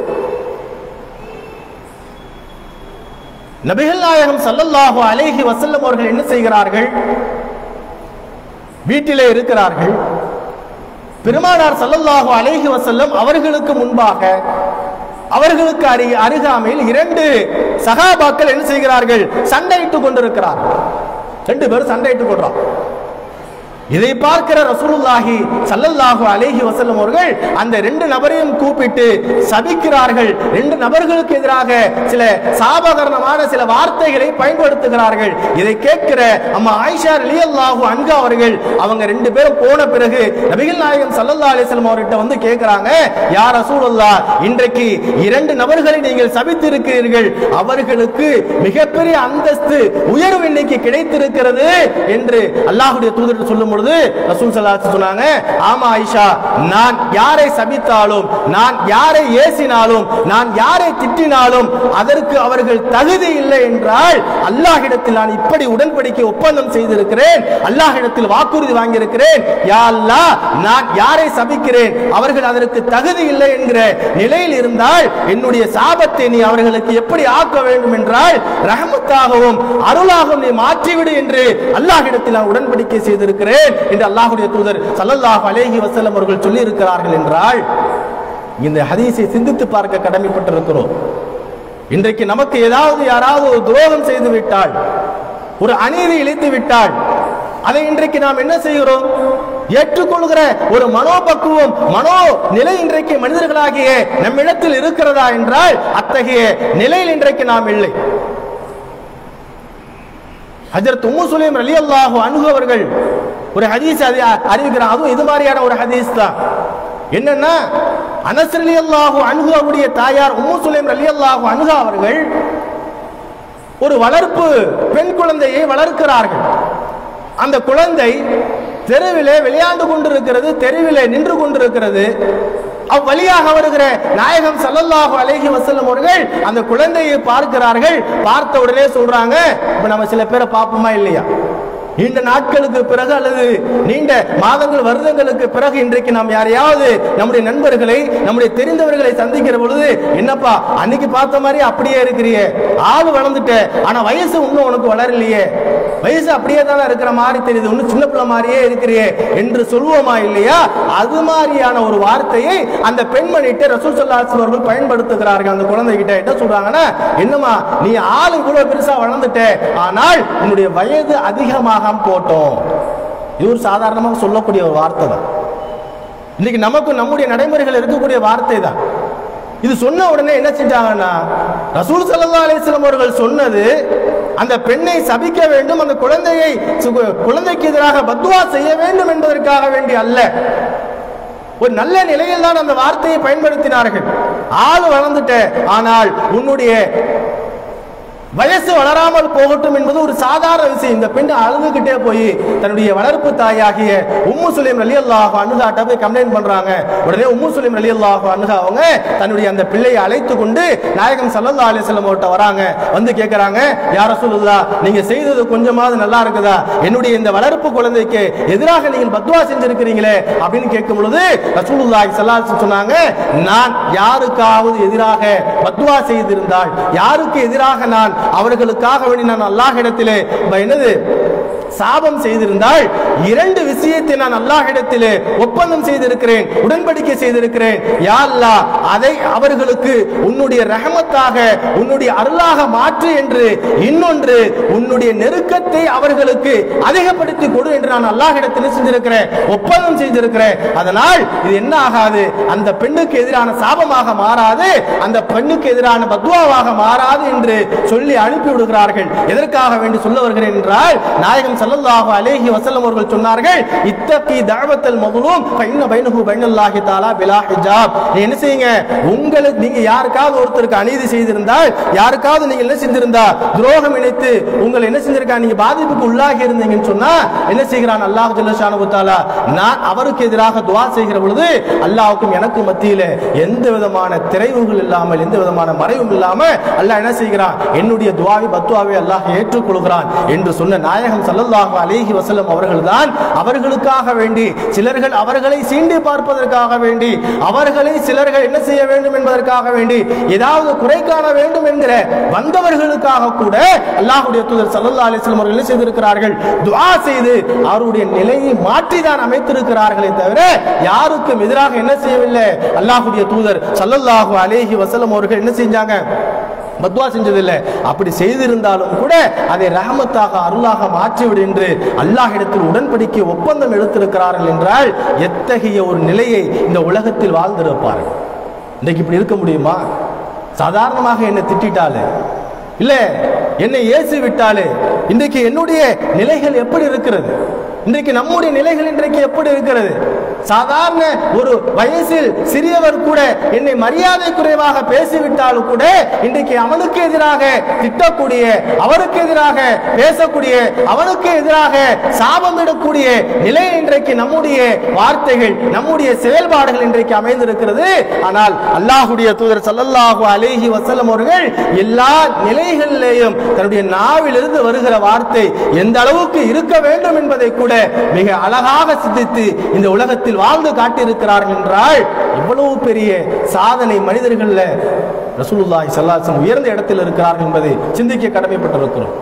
நபிகள் நாயகம் சல்லல்லாஹு அலைஹி வஸல்லம் அவர்கள் என்ன செய்கிறார்கள் வீட்டிலே இருக்கிறார்கள் பெருமானார் சல்லல்லாஹு அலைஹி வஸல்லம் அவர்களுக்கு முன்பாக அவர்களுக்கு அருகே அருகாமையில் இரண்டு சகாபாக்கள் என்ன செய்கிறார்கள் சண்டையிட்டுக் கொண்டிருக்கிறார்கள் ரெண்டு பேரும் சண்டையிட்டுக் கொள்றான் இதை பார்க்கிற ரசூலுல்லாஹி ஸல்லல்லாஹு அலைஹி வஸல்லம் அவர்கள் அந்த ரெண்டு நபரையும் கூப்பிட்டு சபிக்கிறார்கள் ரெண்டு நபர்களுக்கு எதிராக சில சாபகரணமான சில வார்த்தைகளை பயன்படுத்துகிறார்கள் இதை கேட்கிற அம்மா ஆயிஷா ரலியல்லாஹு அன்ஹா அவர்கள் அவங்க ரெண்டு பேரும் போன பிறகு நபிகள் நாயகம் ஸல்லல்லாஹு அலைஹி வஸல்லம் அவர்கிட்ட வந்து கேட்கிறாங்க யா ரசூலுல்லாஹ் இன்றைக்கு இரண்டு நபர்களை நீங்கள் சபித்திருக்கிறீர்கள் அவர்களுக்கு மிகப்பெரிய அந்தஸ்து உயர்வு இன்னைக்கு கிடைத்திருக்கிறது என்று அல்லாஹ்வுடைய தூதர் சொல்லும் பொழுது ரசூல் ஸல்லல்லாஹு அலைஹி சொன்னாங்க ஆமா ஆயிஷா நான் யாரை சபித்தாலும் நான் யாரை ஏசினாலும் நான் யாரை திட்டினாலும் அதற்கு அவர்கள் தகுதி இல்லை என்றால் அல்லாஹ்விடத்தில் நான் இப்படி உடன்படிக்கை ஒப்பந்தம் செய்திருக்கிறேன் அல்லாஹ்விடத்தில் வாக்குறுதி வாங்கியிருக்கிறேன் யா அல்லாஹ் நான் யாரை சபிக்கிறேன் அவர்கள் அதற்கு தகுதி இல்லை என்கிற நிலையில் இருந்தால் என்னுடைய சாபத்தை நீ அவர்களுக்கு எப்படி ஆக்க வேண்டும் என்றால் ரஹமத்தாகவும் அருளாகவும் நீ மாற்றிவிடு என்று அல்லாஹ்விடத்தில் நான் உடன்படிக்கை செய்திருக்கிறேன் என்று அல்லாஹ்வுடைய தூதர் ஸல்லல்லாஹு அலைஹி வஸல்லம் அவர்கள் சொல்லி இருக்கிறார்கள் என்றால் இந்த ஹதீஸை சிந்தித்து பார்க்க கடமைப்பட்டிருக்கிறோம் இன்றைக்கு நமக்கு ஏதாவது யாராவது ஒரு துரோகம் செய்து விட்டால் ஒரு அநீதி இழைத்து விட்டால் அதை இன்றைக்கு நாம் என்ன செய்கிறோம் ஏற்றுக்கொள்கிற ஒரு மனோபக்குவம் மனோ நிலை இன்றைக்கு மனிதர்களாகிய நம்மிடத்தில் இருக்கிறதா என்றால் அத்தகைய நிலையில் இன்றைக்கு நாம் இல்லை ஹஜரத் உம்மு சுலைம் ரலியல்லாஹு அன்ஹு அவர்கள் ஒரு ஹதீஸ் அது அறிவிக்கிறான் அதுவும் இது மாதிரியான ஒரு ஹதீஸ் தான் என்னன்னா அனஸ் ரலியல்லாஹு அன்ஹு அவருடைய தாயார் உம்மு சுலைம் ரலியல்லாஹு அன்ஹு அவர்கள் ஒரு வளர்ப்பு பெண் குழந்தையை வளர்க்கிறார்கள் அந்த குழந்தை தெருவிலே விளையாண்டு கொண்டிருக்கிறது தெருவிலே நின்று கொண்டிருக்கிறது அவ்வழியாக வருகிற நாயகம் ஸல்லல்லாஹு அலைஹி வஸல்லம் அவர்கள் அந்த குழந்தையை பார்க்கிறார்கள் பார்த்த உடனே சொல்றாங்க இப்ப நம்ம சில பேரை பார்ப்போமா இல்லையா நீண்ட நாட்களுக்கு பிறகு அல்லது நீண்ட மாதங்கள் வருடங்களுக்கு பிறகு இன்றைக்கு நாம் யாரையாவது நம்முடைய நண்பர்களை நம்முடைய தெரிந்தவர்களை சந்திக்கிற பொழுது என்னப்பா அன்னைக்கு பார்த்த மாதிரி அப்படியே இருக்கிறியே ஆள் வளர்ந்துட்ட ஆனா வயசு இன்னும் உனக்கு வளரலையே வயசு அப்படியே தானே இருக்கிற மாதிரி தெரியுது இன்னும் சின்ன பிள்ளை மாதிரியே இருக்கிறியே என்று சொல்லுவோமா இல்லையா அது மாதிரியான ஒரு வார்த்தையை அந்த பெண்மணிட்ட ரசூல் சல்லாஸ் அவர்கள் பயன்படுத்துகிறார்கள் அந்த குழந்தை கிட்ட என்ன சொல்றாங்கன்னா என்னம்மா நீ ஆளு இவ்வளவு பெருசா வளர்ந்துட்ட ஆனால் உன்னுடைய வயது அதிகமாக போட்டோம் இது ஒரு சாதாரணமாக சொல்லக்கூடிய ஒரு வார்த்தை தான் இன்னைக்கு நமக்கு நம்முடைய நடைமுறைகள் இருக்கக்கூடிய வார்த்தை தான் இது சொன்ன உடனே என்ன செஞ்சாங்கன்னா ரசூல் சல்லா அலிஸ்லாம் அவர்கள் சொன்னது அந்த பெண்ணை சபிக்க வேண்டும் அந்த குழந்தையை சு- குழந்தைக்கு எதிராக பத்துவா செய்ய வேண்டும் என்பதற்காக வேண்டி அல்ல ஒரு நல்ல நிலையில் தான் அந்த வார்த்தையை பயன்படுத்தினார்கள் ஆள் வளர்ந்துட்ட ஆனால் உன்னுடைய வயசு வளராமல் போகட்டும் என்பது ஒரு சாதாரண விஷயம் இந்த பெண் அழுதுகிட்டே போய் தன்னுடைய வளர்ப்பு தாயாகிய உம்மு சுலைம் அலி அல்லாஹ் அணுகாட்ட போய் கம்ப்ளைண்ட் பண்றாங்க உடனே உம்மு சுலைம் அலி அல்லாஹ் அணுகா அவங்க தன்னுடைய அந்த பிள்ளையை அழைத்து கொண்டு நாயகம் சல்லல்லா அலிஸ்லம் அவர்கிட்ட வராங்க வந்து கேட்கறாங்க யார சொல்லுதா நீங்க செய்தது கொஞ்சமாவது நல்லா இருக்குதா என்னுடைய இந்த வளர்ப்பு குழந்தைக்கு எதிராக நீங்கள் பத்வா செஞ்சிருக்கிறீங்களே அப்படின்னு கேட்கும் பொழுது ரசூலுல்லாஹி ஸல்லல்லாஹு அலைஹி சொன்னாங்க நான் யாருக்காவது எதிராக பத்வா செய்திருந்தால் யாருக்கு எதிராக நான் அவர்களுக்காக வேண்டி நான் அல்லாஹ்விடத்திலே ப- என்னது சாபம் செய்திருந்தால் இரண்டு விஷயத்தை நான் அல்லாஹ்விடத்திலே ஒப்பந்தம் செய்திருக்கிறேன் உடன்படிக்கை செய்திருக்கிறேன் யா அல்லாஹ் அதை அவர்களுக்கு உன்னுடைய ரஹமத்தாக உன்னுடைய அருளாக மாற்று என்று இன்னொன்று உன்னுடைய நெருக்கத்தை அவர்களுக்கு அதிகப்படுத்தி கொடு என்று நான் அல்லாஹ்விடத்தில் செஞ்சிருக்கிறேன் ஒப்பந்தம் செய்திருக்கிறேன் அதனால் இது என்ன ஆகாது அந்த பெண்ணுக்கு எதிரான சாபமாக மாறாது அந்த பெண்ணுக்கு எதிரான பத்வாவாக மாறாது என்று சொல்லி அனுப்பி விடுகிறார்கள் எதற்காக வேண்டி சொல்ல வருகிறேன் என்றால் நாயகம் ஸல்லல்லாஹு அலைஹி வஸல்லம் அவர்கள் சொன்னார்கள் இத்தகி தஅவத்தல் மظلوم ஃபைன்ன பைனஹு பைனல்லாஹி தஆலா பிலா ஹிஜாப் நீ என்ன செய்யுங்க உங்களுக்கு நீங்க யாருக்காவது ஒருத்தருக்கு அநீதி செய்திருந்தால் யாருக்காவது நீங்க என்ன செஞ்சிருந்தா துரோகம் இணைத்து உங்களை என்ன செஞ்சிருக்கா நீங்க பாதிப்புக்கு உள்ளாகி இருந்தீங்கன்னு சொன்னா என்ன செய்கிறான் அல்லாஹ் ஜல்லஷானு தாலா நான் அவருக்கு எதிராக துவா செய்கிற பொழுது அல்லாஹ்வுக்கும் எனக்கு மத்தியில எந்த விதமான திரைவுகள் இல்லாமல் எந்த விதமான மறைவும் இல்லாம அல்லாஹ் என்ன செய்கிறான் என்னுடைய துவாவை பத்துவாவை அல்லாஹ் ஏற்றுக்கொள்கிறான் என்று சொன்ன நாயகம் ஸல்லல்லாஹு அலைஹி வஸல்லம் அவர்கள்தான் அவர்களுக்காக வேண்டி சிலர்கள் அவர்களை சீண்டி பார்ப்பதற்காக வேண்டி அவர்களை சிலர்கள் என்ன செய்ய வேண்டும் என்பதற்காக வேண்டி ஏதாவது குறை காண வேண்டும் என்கிற வந்தவர்களுக்காக கூட அல்லாஹ்வுடைய தூதர் ஸல்லல்லாஹு அலைஹி வஸல்லம் அவர்கள் என்ன செய்திருக்கிறார்கள் துஆ செய்து அவருடைய நிலையை மாற்றி தான் அமைத்திருக்கிறார்களே தவிர யாருக்கும் எதிராக என்ன செய்யவில்லை அல்லாஹ்வுடைய தூதர் ஸல்லல்லாஹு அலைஹி வஸல்லம் அவர்கள் என்ன செஞ்சாங்க பத்வா செஞ்சதில்லை அப்படி செய்திருந்தாலும் கூட அதை ரஹமத்தாக அருளாக மாற்றிவிடு என்று அல்லாஹ்விடத்தில் உடன்படிக்கை ஒப்பந்தம் எடுத்திருக்கிறார்கள் என்றால் எத்தகைய ஒரு நிலையை இந்த உலகத்தில் வாழ்ந்திருப்பார்கள் இன்றைக்கு இப்படி இருக்க முடியுமா சாதாரணமாக என்னை திட்டாலே இல்ல என்னை ஏசி விட்டாலே இன்றைக்கு என்னுடைய நிலைகள் எப்படி இருக்கிறது இன்றைக்கு நம்முடைய நிலைகள் இன்றைக்கு எப்படி இருக்கிறது சாதாரண ஒரு வயசில் சிறியவர் கூட என்னை மரியாதை குறைவாக பேசிவிட்டாலும் கூட இன்றைக்கு அவனுக்கு எதிராக திட்டக்கூடிய அவருக்கு எதிராக பேசக்கூடிய அவனுக்கு எதிராக சாபமிடக்கூடிய நிலை இன்றைக்கு நம்முடைய வார்த்தைகள் நம்முடைய செயல்பாடுகள் இன்றைக்கு அமைந்திருக்கிறது ஆனால் அல்லாஹ்வுடைய தூதர் ஸல்லல்லாஹு அலைஹி வஸல்லம் அவர்கள் எல்லா நிலைகளிலேயும் தன்னுடைய நாவிலிருந்து வருகிற வார்த்தை எந்த அளவுக்கு இருக்க வேண்டும் என்பதை கூட மிக அழகாக சிந்தித்து இந்த உலகத்தில் வாழ்ந்து காட்டியிருக்கிறார்கள் என்றால் இவ்வளவு பெரிய சாதனை மனிதர்கள்ல ரசூலுல்லாஹி ஸல்லல்லாஹு அலைஹி வஸல்லம் உயர்ந்த இடத்தில் இருக்கிறார்கள் என்பதை சிந்திக்க கடமைப்பட்டிருக்கிறோம்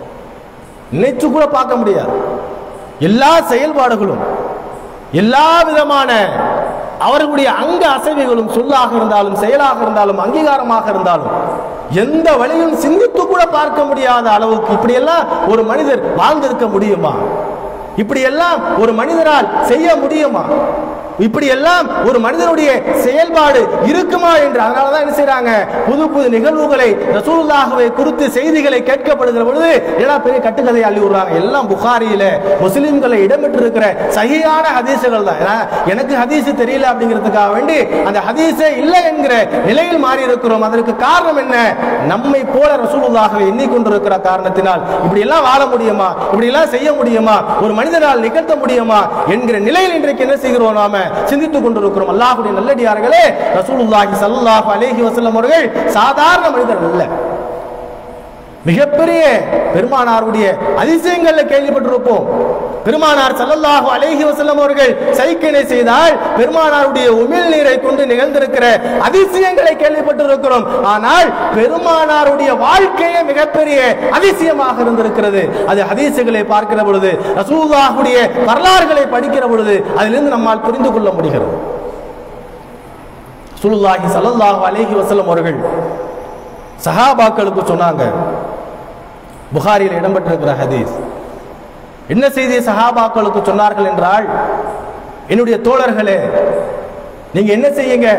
நினைச்சு கூட பார்க்க முடியாது எல்லா செயல்பாடுகளும் எல்லா விதமான அவர்களுடைய அங்க அசைவுகளும் சொல்லாக இருந்தாலும் செயலாக இருந்தாலும் அங்கீகாரமாக இருந்தாலும் எந்த வழியும் சிந்தித்து கூட பார்க்க முடியாத அளவுக்கு இப்படியெல்லாம் ஒரு மனிதர் வாழ்ந்திருக்க முடியுமா இப்படியெல்லாம் ஒரு மனிதரால் செய்ய முடியுமா இப்படி எல்லாம் ஒரு மனிதனுடைய செயல்பாடு இருக்குமா என்று அதனால தான் என்ன செய்றாங்க புது புது நிகழ்வுகளை ரசூலுல்லாஹ்வை குறித்து செய்திகளை கேட்கப்படுகிற பொழுது ஏன்னா பெரிய கட்டுக்கதை அள்ளி விடுறாங்க எல்லாம் புகாரியில முஸ்லிம்களை இடம்பெற்றிருக்கிற சகியான ஹதீசுகள் தான் ஏன்னா, எனக்கு ஹதீஸ் தெரியல அப்படிங்கிறதுக்காக வேண்டி அந்த ஹதீஸே இல்லை என்கிற நிலையில் மாறி இருக்கிறோம் அதற்கு காரணம் என்ன நம்மை போல ரசூலுல்லாஹ்வை எண்ணிக்கொண்டிருக்கிற காரணத்தினால் இப்படி எல்லாம் வாழ முடியுமா இப்படி எல்லாம் செய்ய முடியுமா ஒரு மனிதனால் நிகழ்த்த முடியுமா என்கிற நிலையில் இன்றைக்கு என்ன செய்கிறோம் நாம சிந்தித்துக் கொண்டிருக்கிறோம் அல்லாஹ்வுடைய நல்லடியார்களே ரசூலுல்லாஹி ஸல்லல்லாஹு அலைஹி வஸல்லம் அவர்கள் சாதாரண மனிதர் அல்ல மிகப்பெரிய பெருமானாருடைய அதிசயங்கள்ல கேள்விப்பட்டிருப்போம் பெருமானார் ஸல்லல்லாஹு அலைஹி வஸல்லம் அவர்கள் சைக்கினை செய்தால் பெருமானாருடைய உமிழ் நீரை கொண்டு நிகழ்ந்திருக்கிற அதிசயங்களை கேள்விப்பட்டிருக்கிறோம் ஆனால் பெருமானாருடைய வாழ்க்கையே மிகப்பெரிய அதிசயமாக இருந்திருக்கிறது அது ஹதீசுகளை பார்க்கிற பொழுது ரசூலுல்லாஹுடைய வரலாறுகளை படிக்கிற பொழுது அதிலிருந்து நம்மால் புரிந்து கொள்ள முடிகிறது ரசூலுல்லாஹி ஸல்லல்லாஹு அலைஹி வஸல்லம் அவர்கள் சஹாபாக்களுக்கு சொன்னாங்க புகாரியில் இடம்பெற்றிருக்கிற ஹதீஸ் என்ன செய்தியை சஹாபாக்களுக்கு சொன்னார்கள் என்றால் என்னுடைய தோழர்களே நீங்க என்ன செய்யுங்க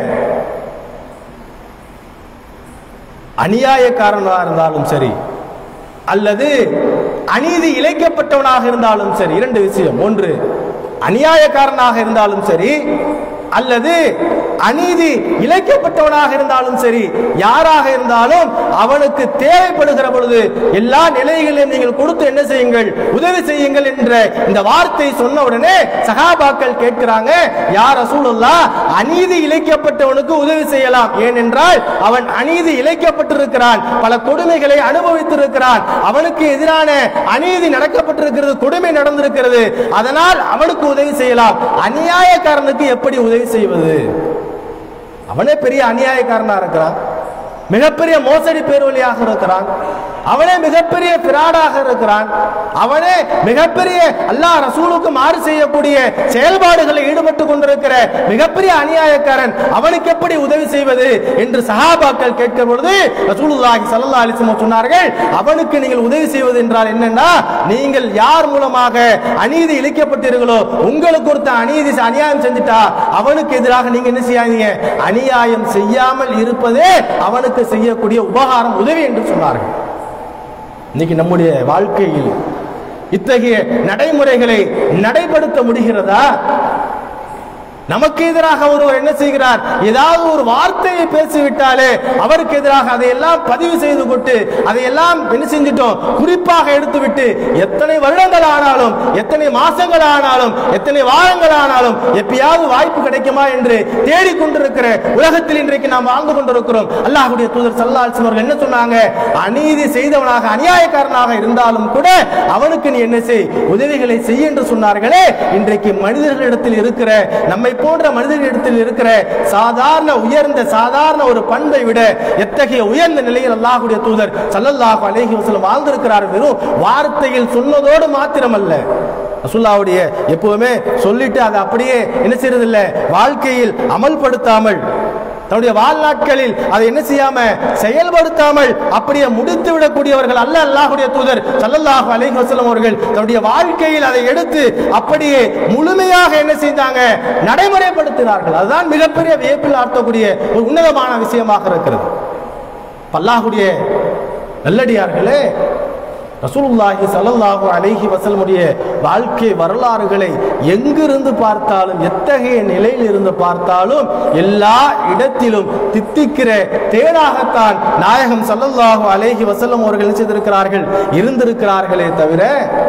அநியாயக்காரனாக இருந்தாலும் சரி அல்லது அநீதி இழைக்கப்பட்டவனாக இருந்தாலும் சரி இரண்டு விஷயம் ஒன்று அநியாயக்காரனாக இருந்தாலும் சரி அல்லது அநீதி இழைக்கப்பட்டவனாக இருந்தாலும் சரி யாராக இருந்தாலும் அவனுக்கு தேவைப்படுகிற பொழுது எல்லா நிலைகளிலும் நீங்கள் கொடுத்து என்ன செய்யுங்கள் உதவி செய்யுங்கள் என்ற இந்த வார்த்தை சொன்ன உடனே சகாபாக்கள் கேட்கிறாங்க யார் ரசூலுல்லா அநீதி இழைக்கப்பட்டவனுக்கு உதவி செய்யலாம் ஏனென்றால் அவன் அநீதி இழைக்கப்பட்டிருக்கிறான் பல கொடுமைகளை அனுபவித்திருக்கிறான் அவனுக்கு எதிரான அநீதி நடக்கப்பட்டிருக்கிறது கொடுமை நடந்திருக்கிறது அதனால் அவனுக்கு உதவி செய்யலாம் அநியாயக்காரனுக்கு எப்படி உதவி செய்வது அவனே பெரிய அநியாயக்காரனா இருக்கிறான் மிகப்பெரிய மோசடி பேர்வழியாக இருக்கிறான் அவனே மிகப்பெரிய பிராடாக இருக்கிறான் அவனே மிகப்பெரிய அல்லாஹ் ரசூலுக்கு மாறு செய்யக்கூடிய செயல்பாடுகளில் ஈடுபட்டு கொண்டிருக்கிற மிகப்பெரிய அநியாயக்காரன் அவனுக்கு எப்படி உதவி செய்வது என்று சஹாபாக்கள் கேட்கிற பொழுது ரசூலுல்லாஹி ஸல்லல்லாஹு அலைஹி வஸல்லம் சொன்னார்கள் அவனுக்கு நீங்கள் உதவி செய்வது என்றால் என்னன்னா நீங்கள் யார் மூலமாக அநீதி இழைக்கப்பட்டீர்களோ உங்களுக்கு ஒருத்த அநீதி அநியாயம் செஞ்சுட்டா அவனுக்கு எதிராக நீங்க என்ன செய்யாதீங்க அநியாயம் செய்யாமல் இருப்பதே அவனுக்கு செய்யக்கூடிய உபகாரம் உதவி என்று சொன்னார்கள் இன்னைக்கு நம்முடைய வாழ்க்கையில் இத்தகைய நடைமுறைகளை நடைபடுத்த முடிகிறதா நமக்கு எதிராக ஒருவர் என்ன செய்கிறார் ஏதாவது ஒரு வார்த்தையை பேசிவிட்டாலே அவருக்கு எதிராக அதையெல்லாம் பதிவு செய்து கொண்டு அதையெல்லாம் என்ன செஞ்சிட்டோம் குறிப்பாக எடுத்துவிட்டு எத்தனை வருடங்கள் ஆனாலும் எத்தனை மாசங்கள் ஆனாலும் எத்தனை வாரங்கள் ஆனாலும் எப்பயாவது வாய்ப்பு கிடைக்குமா என்று தேடிக்கொண்டிருக்கிற உலகத்தில் இன்றைக்கு நாம் வாழ்ந்து கொண்டிருக்கிறோம் அல்லாஹ்வுடைய தூதர் சல்லா அவர்கள் என்ன சொன்னாங்க அநீதி செய்தவனாக அநியாயக்காரனாக இருந்தாலும் கூட அவனுக்கு நீ என்ன செய் உதவிகளை செய் என்று சொன்னார்களே இன்றைக்கு மனிதர்களிடத்தில் இருக்கிற நம்மை போன்ற மனிதர்களிடத்தில் இருக்கிற சாதாரண உயர்ந்த சாதாரண ஒரு பண்பை விட எத்தகைய உயர்ந்த நிலையில் அல்லாஹ்வுடைய தூதர் ஸல்லல்லாஹு அலைஹி வஸல்லம் வாழ்ந்திருக்கிறார் வெறும் வார்த்தையில் சொன்னதோடு மாத்திரமல்ல ரசூல்லாவுடைய எப்பவுமே சொல்லிட்டு அதை அப்படியே என்ன செய்யறது இல்ல வாழ்க்கையில் அமல்படுத்தாமல் தன்னுடைய வாழ்நாட்களில் அதை என்ன செய்யாம செயல்படுத்தாமல் அப்படியே முடித்து விடக்கூடியவர்கள் அல்ல அல்லாஹுடைய தூதர் ஸல்லல்லாஹு அலைஹி வஸல்லம் அவர்கள் தன்னுடைய வாழ்க்கையில் அதை எடுத்து அப்படியே முழுமையாக என்ன செய்தாங்க நடைமுறைப்படுத்தினார்கள் அதுதான் மிகப்பெரிய வியப்பில் ஆர்த்தக்கூடிய ஒரு உன்னதமான விஷயமாக இருக்கிறது பல்லாஹுடைய நல்லடியார்களே ரசூலுல்லாஹி ஸல்லல்லாஹு அலைஹி வஸல்லமுடைய வாழ்க்கை வரலாறுகளை எங்கிருந்து பார்த்தாலும் எத்தகைய நிலையில் இருந்து பார்த்தாலும் எல்லா இடத்திலும் தித்திக்கிற தேனாகத்தான் நாயகம் ஸல்லல்லாஹு அலைஹி வஸல்லம் அவர்கள் என்ன செய்திருக்கிறார்கள் இருந்திருக்கிறார்களே தவிர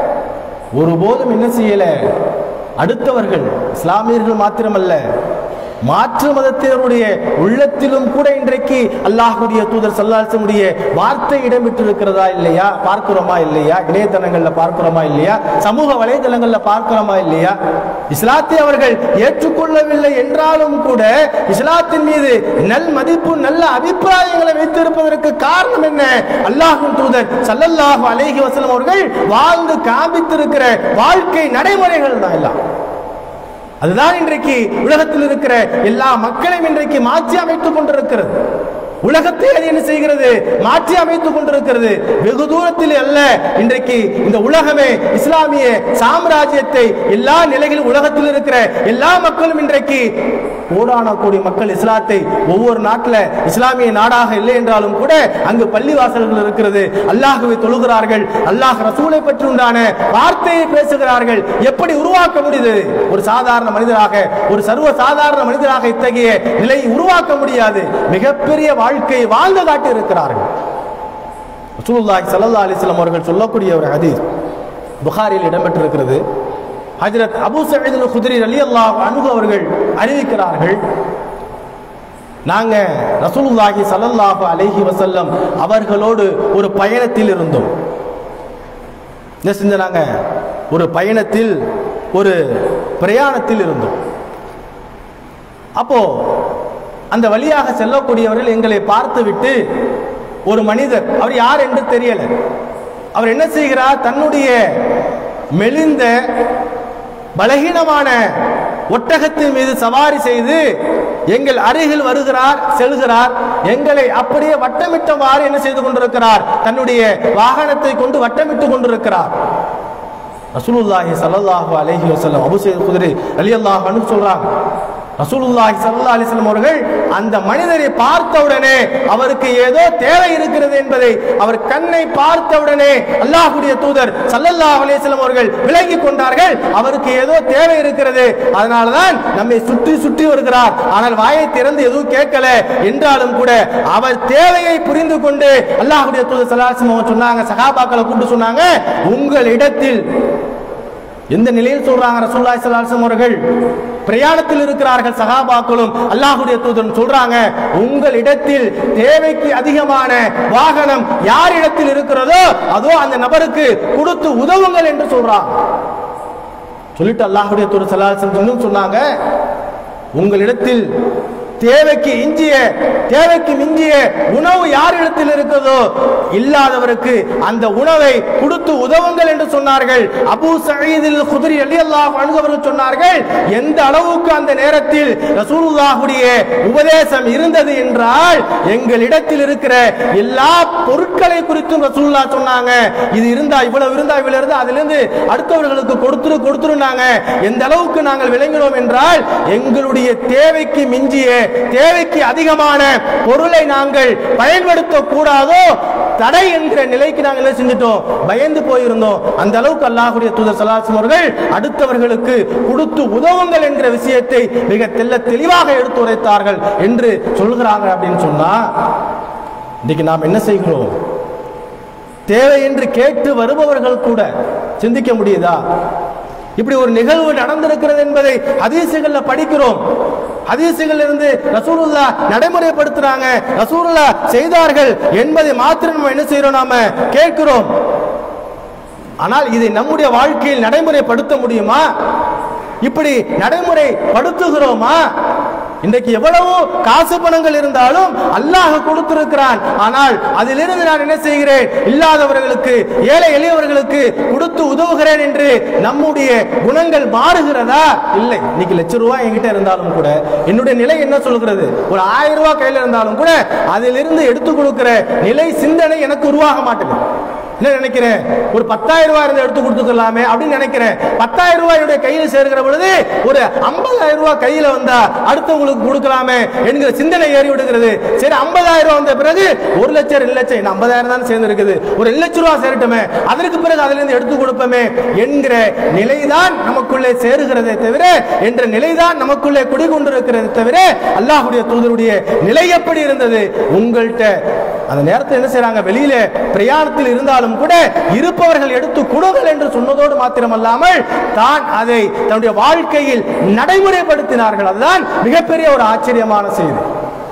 ஒருபோதும் என்ன செய்யல அடுத்தவர்கள் இஸ்லாமியர்கள் மாத்திரமல்ல மாற்று மதத்தினருடைய உள்ளத்திலும் கூட இன்றைக்கு அல்லாஹ்வுடைய தூதர் சல்லாசமுடைய வார்த்தை இடம்பெற்றிருக்கிறதா இல்லையா பார்க்கிறோமா இல்லையா இணையதளங்கள்ல பார்க்கிறோமா இல்லையா சமூக வலைதளங்கள்ல பார்க்கிறோமா இல்லையா இஸ்லாத்தை அவர்கள் ஏற்றுக்கொள்ளவில்லை என்றாலும் கூட இஸ்லாத்தின் மீது நல் மதிப்பு நல்ல அபிப்பிராயங்களை வைத்திருப்பதற்கு காரணம் என்ன அல்லாஹ்வின் தூதர் சல்லல்லாஹு அலைஹி வஸல்லம் அவர்கள் வாழ்ந்து காண்பித்திருக்கிற வாழ்க்கை நடைமுறைகள் தான் எல்லாம் அதுதான் இன்றைக்கு உலகத்தில் இருக்கிற எல்லா மக்களையும் இன்றைக்கு மாற்றி அமைத்துக் கொண்டிருக்கிறது உலகத்தை அது என்ன செய்கிறது மாற்றி அமைத்துக் கொண்டிருக்கிறது வெகு தூரத்தில் அல்ல இன்றைக்கு இந்த உலகமே இஸ்லாமிய சாம்ராஜ்யத்தை எல்லா நிலைகளிலும் உலகத்தில் இருக்கிற எல்லா மக்களும் இன்றைக்கு கோடான கோடி மக்கள் இஸ்லாத்தை ஒவ்வொரு நாட்டில் இஸ்லாமிய நாடாக இல்லை என்றாலும் கூட அங்கு பள்ளிவாசல்கள் இருக்கிறது அல்லாஹுவை தொழுகிறார்கள் அல்லாஹ் ரசூலை பற்றி உண்டான வார்த்தையை பேசுகிறார்கள் எப்படி உருவாக்க முடியுது ஒரு சாதாரண மனிதராக ஒரு சர்வ சாதாரண மனிதராக இத்தகைய நிலையை உருவாக்க முடியாது மிகப்பெரிய வாழ்க்கையை வாழ்ந்து காட்டி இருக்கிறார்கள் ரசூலுல்லாஹி ஸல்லல்லாஹு அலைஹி வஸல்லம் அவர்கள் சொல்லக்கூடிய ஒரு ஹதீஸ் புகாரில் இடம்பெற்றிருக்கிறது ஹஜ்ரத் அபூ சயீத் அல் குத்ரி ரலியல்லாஹு அன்ஹு அவர்கள் அறிவிக்கிறார்கள் நாங்க ரசூலுல்லாஹி ஸல்லல்லாஹு அலைஹி வஸல்லம் அவர்களோடு ஒரு பயணத்தில் இருந்தோம் என்ன செஞ்சாங்க ஒரு பயணத்தில் ஒரு பிரயாணத்தில் இருந்தோம் அப்போ அந்த வழியாக செல்லக்கூடியவர்கள் எங்களை பார்த்துவிட்டு ஒரு மனிதர் அவர் யார் என்று தெரியல அவர் என்ன செய்கிறார் தன்னுடைய மெலிந்த பலகீனமான ஒட்டகத்தின் மீது சவாரி செய்து எங்கள் அருகில் வருகிறார் செல்கிறார் எங்களை அப்படியே வட்டமிட்டவாறு என்ன செய்து கொண்டிருக்கிறார் தன்னுடைய வாகனத்தை கொண்டு வட்டமிட்டு கொண்டிருக்கிறார் ரசூலுல்லாஹி ஸல்லல்லாஹு அலைஹி வஸல்லம் அபூ சயீத் குத்ரி ரலியல்லாஹு அன்ஹு சொல்றாங்க ரசூலுல்லாஹி ஸல்லல்லாஹு அலைஹி வஸல்லம் அவர்கள் அந்த மனிதரை பார்த்தவுடனே அவருக்கு ஏதோ தேவை இருக்கிறது என்பதை அவர் கண்ணை பார்த்தவுடனே அல்லாஹ்வுடைய தூதர் ஸல்லல்லாஹு அலைஹி வஸல்லம் அவர்கள் விளங்கிக் கொண்டார்கள் அவருக்கு ஏதோ தேவை இருக்கிறது அதனாலதான் நம்மை சுற்றி சுற்றி வருகிறார் ஆனால் வாயை திறந்து எதுவும் கேட்கல என்றாலும் கூட அவர் தேவையை புரிந்து கொண்டு அல்லாஹ்வுடைய தூதர் ஸல்லல்லாஹு அலைஹி வஸல்லம் சொன்னாங்க சஹாபாக்களை கூப்பிட்டு சொன்னாங்க உங்களிடத்தில் எந்த நிலையில் சொல்றாங்க ரசூலுல்லாஹி ஸல்லல்லாஹு அலைஹி வஸல்லம் அவர்கள் பிரயாணத்தில் இருக்கிறார்கள் சகாபாக்களும் அல்லாஹ்வுடைய தூதரும் சொல்றாங்க உங்களிடத்தில் தேவைக்கு அதிகமான வாகனம் யார் இடத்தில் இருக்கிறதோ அதோ அந்த நபருக்கு கொடுத்து உதவுங்கள் என்று சொல்றாங்க சொல்லிட்டு அல்லாஹ்வுடைய தூதர் ஸல்லல்லாஹு அலைஹி வஸல்லம் இன்னும் சொன்னாங்க உங்களிடத்தில் தேவைக்கு இஞ்சிய தேவைக்கு மிஞ்சிய உணவு யார் இடத்தில் இருக்கிறதோ இல்லாதவருக்கு அந்த உணவை கொடுத்து உதவுங்கள் என்று சொன்னார்கள் அபூ சயீதில் குதிரி ரலியல்லாஹு அன்ஹு அவர்கள் சொன்னார்கள் எந்த அளவுக்கு அந்த நேரத்தில் ரசூலுல்லாஹுடைய உபதேசம் இருந்தது என்றால் எங்களிடத்தில் இருக்கிற எல்லா பொருட்களை குறித்தும் ரசூலுல்லாஹ் சொன்னாங்க இது இருந்தா இவ்வளவு இருந்தா இவ்வளவு இருந்தா அதிலிருந்து அடுத்தவர்களுக்கு கொடுத்துரு கொடுத்துருனாங்க எந்த அளவுக்கு நாங்கள் விளங்கினோம் என்றால் எங்களுடைய தேவைக்கு மிஞ்சிய தேவைக்கு அதிகமான பொருளை நாங்கள் பயன்படுத்த கூடாதோ தடை என்கிற நிலைக்கு நாங்கள் என்ன செஞ்சிட்டோம் பயந்து போயிருந்தோம் அந்த அளவுக்கு அல்லாஹ்வுடைய தூதர் சலாசம் அவர்கள் அடுத்தவர்களுக்கு கொடுத்து உதவுங்கள் என்கிற விஷயத்தை மிக தெல்ல தெளிவாக எடுத்துரைத்தார்கள் என்று சொல்கிறாங்க அப்படின்னு சொன்னா இன்னைக்கு நாம் என்ன செய்கிறோம் தேவை என்று கேட்டு வருபவர்கள் கூட சிந்திக்க முடியுதா இப்படி ஒரு நிகழ்வு நடந்திருக்கிறது என்பதை ஹதீசுகள்ல படிக்கிறோம் ஹதீசுகள் இருந்து ரசூலுல்லா நடைமுறைப்படுத்துறாங்க ரசூலுல்லா செய்தார்கள் என்பதை மாத்திரம் நம்ம என்ன செய்யறோம் நாம கேட்கிறோம் ஆனால் இதை நம்முடைய வாழ்க்கையில் நடைமுறைப்படுத்த முடியுமா இப்படி நடைமுறைப்படுத்துகிறோமா இன்றைக்கு எவ்வளவு காசு பணங்கள் இருந்தாலும் அல்லாஹ் கொடுத்திருக்கிறான் ஆனால் அதிலிருந்து நான் என்ன செய்கிறேன் இல்லாதவர்களுக்கு ஏழை எளியவர்களுக்கு கொடுத்து உதவுகிறேன் என்று நம்முடைய குணங்கள் மாறுகிறதா இல்லை இன்னைக்கு லட்ச ரூபாய் என்கிட்ட இருந்தாலும் கூட என்னுடைய நிலை என்ன சொல்கிறது ஒரு ஆயிரம் ரூபாய் கையில இருந்தாலும் கூட அதிலிருந்து எடுத்து கொடுக்கிற நிலை சிந்தனை எனக்கு உருவாக மாட்டேங்குது என்ன நினைக்கிறேன் ஒரு பத்தாயிரம் ரூபாய் இருந்து எடுத்து கொடுத்துக்கலாமே அப்படின்னு நினைக்கிறேன் பத்தாயிரம் ரூபாயுடைய கையில சேர்க்கிற பொழுது ஒரு ஐம்பதாயிரம் ரூபாய் கையில வந்தா அடுத்தவங்களுக்கு கொடுக்கலாமே என்கிற சிந்தனை ஏறி விடுகிறது சரி ஐம்பதாயிரம் ரூபாய் வந்த பிறகு ஒரு லட்சம் ரெண்டு லட்சம் இன்னும் ஐம்பதாயிரம் தான் சேர்ந்து இருக்குது ஒரு ரெண்டு லட்சம் ரூபாய் சேரட்டுமே அதற்கு பிறகு அதுல இருந்து எடுத்து கொடுப்போமே என்கிற நிலைதான் நமக்குள்ளே சேருகிறதே தவிர என்ற நிலைதான் நமக்குள்ளே குடிகொண்டிருக்கிறது தவிர அல்லாஹ்வுடைய தூதருடைய நிலை எப்படி இருந்தது உங்கள்கிட்ட அந்த நேரத்தில் என்ன செய்றாங்க வெளியில பிரயாணத்தில் இருந்தாலும் கூட இருப்பவர்கள் எடுத்து கொடுங்கள் என்று சொன்னதோடு மாத்திரமல்லாமல் தான் அதை தன்னுடைய வாழ்க்கையில் நடைமுறைப்படுத்தினார்கள் அதுதான் மிகப்பெரிய ஒரு ஆச்சரியமான செய்தி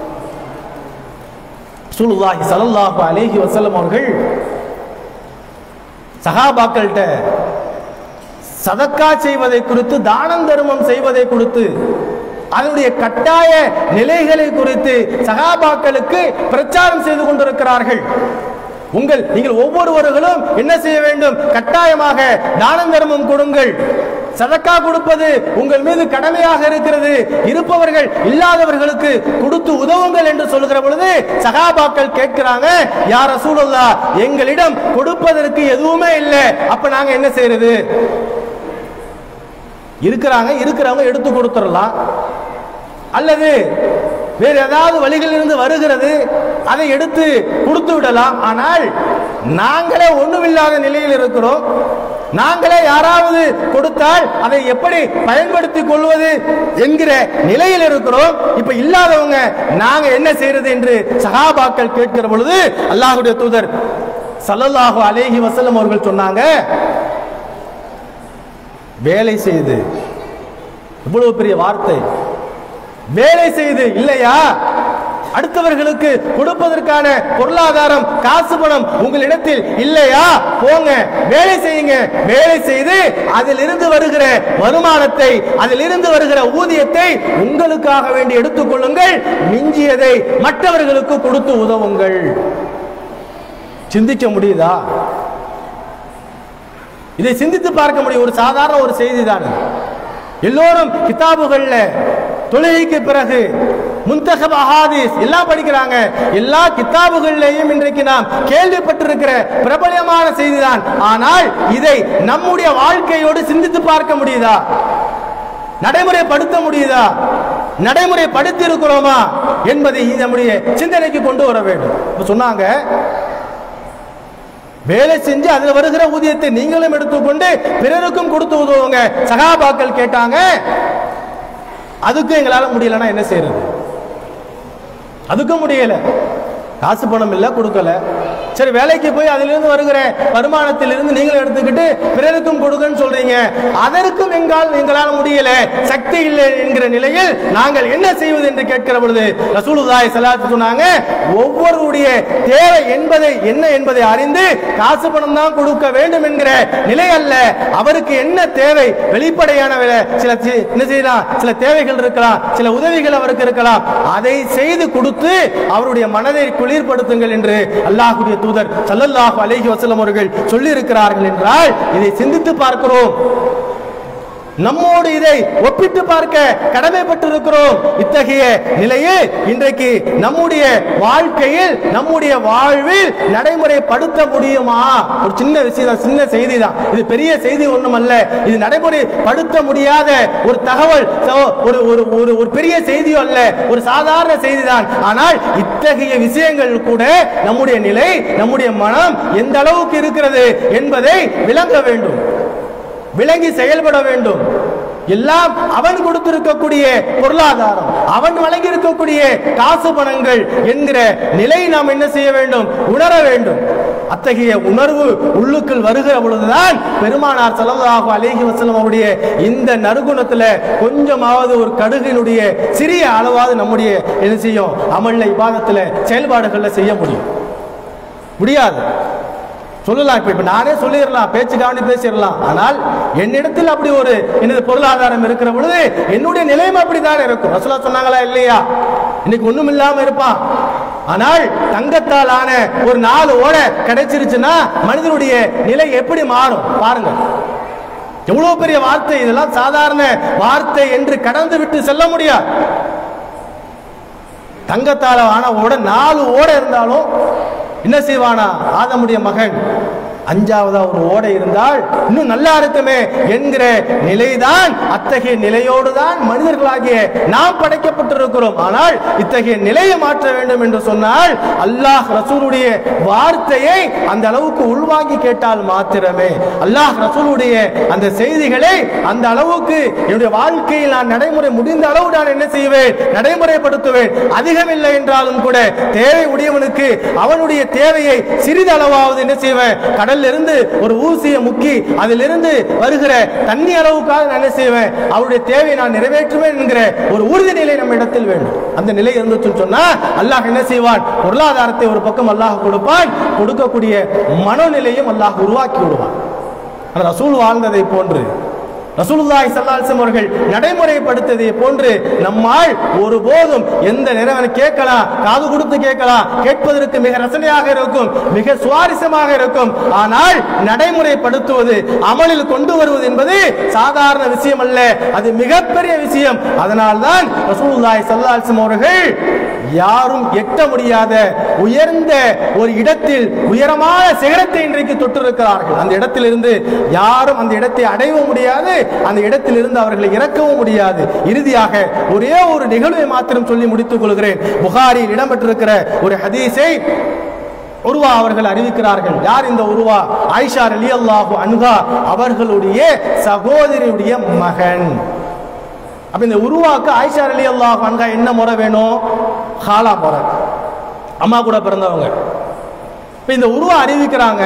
ரசூலுல்லாஹி ஸல்லல்லாஹு அலைஹி வஸல்லம் அவர்கள் சஹாபாக்கள்கிட்ட சதக்கா செய்வதை குறித்து தானம் தர்மம் செய்வதை குறித்து அதனுடைய கட்டாய நிலைகளை குறித்து சகாபாக்களுக்கு பிரச்சாரம் செய்து கொண்டிருக்கிறார்கள் உங்கள் நீங்கள் ஒவ்வொருவர்களும் என்ன செய்ய வேண்டும் கட்டாயமாக தானம் தர்மம் கொடுங்கள் சதக்கா கொடுப்பது உங்கள் மீது கடமையாக இருக்கிறது இருப்பவர்கள் இல்லாதவர்களுக்கு கொடுத்து உதவுங்கள் என்று சொல்கிற பொழுது சகாபாக்கள் கேட்கிறாங்க யார் ரசூலுல்லா எங்களிடம் கொடுப்பதற்கு எதுவுமே இல்லை அப்ப நாங்க என்ன செய்யறது இருக்கிறாங்க இருக்கிறவங்க எடுத்து கொடுத்துடலாம் அல்லது வேறு ஏதாவது வழிகளில் இருந்து வருகிறது அதை எடுத்து கொடுத்து விடலாம் ஆனால் நாங்களே ஒண்ணுமில்லாத நிலையில் இருக்கிறோம் நாங்களே யாராவது கொடுத்தால் அதை எப்படி பயன்படுத்திக் கொள்வது என்கிற நிலையில் இருக்கிறோம் இப்ப இல்லாதவங்க நாங்க என்ன செய்யறது என்று சகாபாக்கள் கேட்கிற பொழுது அல்லாஹுடைய தூதர் சல்லல்லாஹு அலைஹி வஸல்லம் அவர்கள் சொன்னாங்க வேலை செய்து இவ்வளவு பெரிய வார்த்தை வேலை செய்து இல்லையா அடுத்தவர்களுக்கு கொடுப்பதற்கான பொருளாதாரம் காசு பணம் உங்களிடத்தில் இல்லையா போங்க வேலை செய்யுங்க வேலை செய்து அதிலிருந்து வருகிற வருமானத்தை அதிலிருந்து வருகிற ஊதியத்தை உங்களுக்காக வேண்டி எடுத்துக்கொள்ளுங்கள் மிஞ்சியதை மற்றவர்களுக்கு கொடுத்து உதவுங்கள் சிந்திக்க முடியுதா இதை சிந்தித்து பார்க்க முடியும் ஒரு சாதாரண ஒரு செய்தி தான் எல்லோரும் கிதாபுகள்ல தொழுகைக்கு பிறகு முன்தகப் அஹாதீஸ் எல்லாம் படிக்கிறாங்க எல்லா கிதாபுகள்லையும் இன்றைக்கு நாம் கேள்விப்பட்டிருக்கிற பிரபலமான செய்திதான் ஆனால் இதை நம்முடைய வாழ்க்கையோடு சிந்தித்து பார்க்க முடியுதா நடைமுறைப்படுத்த முடியுதா நடைமுறைப்படுத்தி இருக்கிறோமா என்பதை நம்முடைய சிந்தனைக்கு கொண்டு வர வேண்டும் இப்ப சொன்னாங்க வேலை செஞ்சு அதுல வருகிற ஊதியத்தை நீங்களும் எடுத்துக்கொண்டு பிறருக்கும் கொடுத்து உதவுங்க சகாபாக்கள் கேட்டாங்க அதுக்கும் எங்களால முடியலன்னா என்ன செய்யறது அதுக்கும் முடியல காசு பணம் இல்ல கொடுக்கல சரி வேலைக்கு போய் அதிலிருந்து வருகிற வருமானத்திலிருந்து நீங்களும் எடுத்துக்கிட்டு பிறருக்கும் கொடுங்கன்னு சொல்றீங்க அதற்கும் எங்கால் எங்களால் முடியல சக்தி இல்லை என்கிற நிலையில் நாங்கள் என்ன செய்வது என்று கேட்கிற பொழுது ரசூலுல்லாஹி ஸல்லல்லாஹு சொன்னாங்க ஒவ்வொருடைய தேவை என்பதை என்ன என்பதை அறிந்து காசு பணம் தான் கொடுக்க வேண்டும் என்கிற நிலை அல்ல அவருக்கு என்ன தேவை வெளிப்படையான வே- சில சி- என்ன செய்யலாம் சில தேவைகள் இருக்கலாம் சில உதவிகள் அவருக்கு இருக்கலாம் அதை செய்து கொடுத்து அவருடைய மனதை குளிர்படுத்துங்கள் என்று அல்லாஹ்வுடைய தூதர் ஸல்லல்லாஹு அலைஹி வஸல்லம் அவர்கள் சொல்லி இருக்கிறார்கள் என்றால் இதை சிந்தித்து பார்க்கிறோம் நம்மோடு இதை ஒப்பிட்டு பார்க்க கடமைப்பட்டிருக்கிறோம் இத்தகைய நிலையை இன்றைக்கு நம்முடைய வாழ்க்கையில் நம்முடைய வாழ்வில் நடைமுறைப்படுத்த முடியுமா ஒரு சின்ன விஷயம் தான், சின்ன செய்தி தான் இது பெரிய செய்தி ஒண்ணும் அல்ல இது நடைமுறைப்படுத்த முடியாத ஒரு தகவல் சோ- ஒரு ஒரு ஒரு ஒரு பெரிய செய்தியோ அல்ல ஒரு சாதாரண செய்தி தான் ஆனால் இத்தகைய விஷயங்கள் கூட நம்முடைய நிலை நம்முடைய மனம் எந்த அளவுக்கு இருக்கிறது என்பதை விளங்க வேண்டும் விளங்கி செயல்பட வேண்டும் எல்லாம் அவன் கொடுத்திருக்கக்கூடிய பொருளாதாரம் அவன் வழங்கி இருக்கக்கூடிய காசு பணங்கள் என்கிற நிலை நாம் என்ன செய்ய வேண்டும் உணர வேண்டும் அத்தகைய உணர்வு உள்ளுக்குள் வருகிற பொழுதுதான் பெருமானார் ஸல்லல்லாஹு அலைஹி வஸல்லம் அவருடைய இந்த நறுகுணத்துல கொஞ்சமாவது ஒரு கடுகினுடைய சிறிய அளவாவது நம்முடைய என்ன செய்யும் அமல்ல இபாதத்துல செயல்பாடுகள்ல செய்ய முடியும் முடியாது சொல்லலாம் இப்ப இப்ப நானே சொல்லிடலாம் பேச்சுக்காண்டி பேசிடலாம் ஆனால் என்னிடத்தில் அப்படி ஒரு எனது பொருளாதாரம் இருக்கிற பொழுது என்னுடைய நிலைமை அப்படித்தான் இருக்கும் ரசூலா சொன்னாங்களா இல்லையா இன்னைக்கு ஒண்ணும் இல்லாம இருப்பான் ஆனால் தங்கத்தால் ஆன ஒரு நாலு ஓடை கிடைச்சிருச்சுன்னா மனிதனுடைய நிலை எப்படி மாறும் பாருங்க எவ்வளவு பெரிய வார்த்தை இதெல்லாம் சாதாரண வார்த்தை என்று கடந்து விட்டு செல்ல முடியாது தங்கத்தால ஆன ஓட நாலு ஓடை இருந்தாலும் என்ன செய்வானா ஆதமுடைய மகன் அஞ்சாவதா ஒரு ஓடை இருந்தால் இன்னும் நல்லா இருக்குமே என்கிற நிலைதான் அத்தகைய நிலையோடு தான் மனிதர்களாகிய நாம் படைக்கப்பட்டிருக்கிறோம் ஆனால் இத்தகைய நிலையை மாற்ற வேண்டும் என்று சொன்னால் அல்லாஹ் ரசூலுடைய வார்த்தையை அந்த அளவுக்கு உள்வாங்கி கேட்டால் மாத்திரமே அல்லாஹ் ரசூலுடைய அந்த செய்திகளை அந்த அளவுக்கு என்னுடைய வாழ்க்கையில் நான் நடைமுறை முடிந்த அளவு நான் என்ன செய்வேன் நடைமுறைப்படுத்துவேன் அதிகமில்லை என்றாலும் கூட தேவை உடையவனுக்கு அவனுடைய தேவையை சிறிதளவாவது என்ன செய்வேன் கடல்ல இருந்து ஒரு ஊசியை முக்கி அதிலிருந்து வருகிற தண்ணி அளவுக்காக நான் என்ன செய்வேன் அவருடைய தேவையை நான் நிறைவேற்றுவேன் என்கிற ஒரு உறுதி நிலை நம்ம இடத்தில் வேண்டும் அந்த நிலை இருந்துச்சுன்னு சொன்னா அல்லாஹ் என்ன செய்வான் பொருளாதாரத்தை ஒரு பக்கம் அல்லாஹ் கொடுப்பான் கொடுக்கக்கூடிய மனநிலையும் அல்லாஹ் உருவாக்கி விடுவான் ஆனா ரசூல் வாழ்ந்ததை போன்று ரசூலுல்லாஹி ஸல்லல்லாஹு அலைஹி வஸல்லம் அவர்கள் நடைமுறைப்படுத்ததை போன்று நம்மால் ஒருபோதும் எந்த நேரம் கேட்கலாம் காது கொடுத்து கேட்கலாம் கேட்பதற்கு மிக ரசனையாக இருக்கும் மிக சுவாரஸ்யமாக இருக்கும் ஆனால் நடைமுறைப்படுத்துவது அமலில் கொண்டு வருவது என்பது சாதாரண விஷயம் அல்ல அது மிகப்பெரிய விஷயம் அதனால்தான் ரசூலுல்லாஹி ஸல்லல்லாஹு அலைஹி வஸல்லம் அவர்கள் யாரும் எட்ட முடியாத உயர்ந்த ஒரு இடத்தில் உயரமான சிகரத்தை இன்றைக்கு தொட்டிருக்கிறார்கள் அந்த இடத்திலிருந்து யாரும் அந்த இடத்தை அடையவும் முடியாது அந்த இடத்திலிருந்து அவர்களை இறக்கவும் முடியாது இறுதியாக ஒரே ஒரு நிகழ்வை மாத்திரம் சொல்லி முடித்துக் கொள்கிறேன் புகாரில் இடம்பெற்றிருக்கிற ஒரு ஹதீஸை உருவா அவர்கள் அறிவிக்கிறார்கள் யார் இந்த உருவா ஆயிஷா ரலியல்லாஹு அன்ஹா அவர்களுடைய சகோதரியுடைய மகன் அப்ப இந்த உருவாக்க ஆயிஷா ரலியல்லாஹு அன்ஹா என்ன முறை வேணும் ஹாலா முறை அம்மா கூட பிறந்தவங்க இப்ப இந்த உருவா அறிவிக்கிறாங்க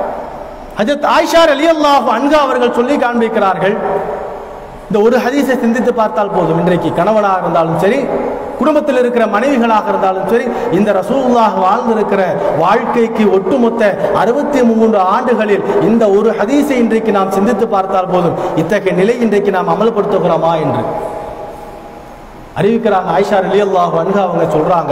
ஹஜரத் ஆயிஷா ரலியல்லாஹு அன்ஹா அவர்கள் சொல்லி காண்பிக்கிறார்கள் இந்த ஒரு ஹதீஸை சிந்தித்து பார்த்தால் போதும் இன்றைக்கு கணவனாக இருந்தாலும் சரி குடும்பத்தில் இருக்கிற மனைவிகளாக இருந்தாலும் சரி இந்த ரசூலுல்லாஹ் வாழ்ந்திருக்கிற வாழ்க்கைக்கு ஒட்டுமொத்த அறுபத்தி மூன்று ஆண்டுகளில் இந்த ஒரு ஹதீஸை இன்றைக்கு நாம் சிந்தித்து பார்த்தால் போதும் இத்தகைய நிலை இன்றைக்கு நாம் அமல்படுத்துகிறோமா என்று அறிவிக்கிறாங்க ஆயிஷா ரலியல்லாஹு அன்ஹா அவங்க சொல்றாங்க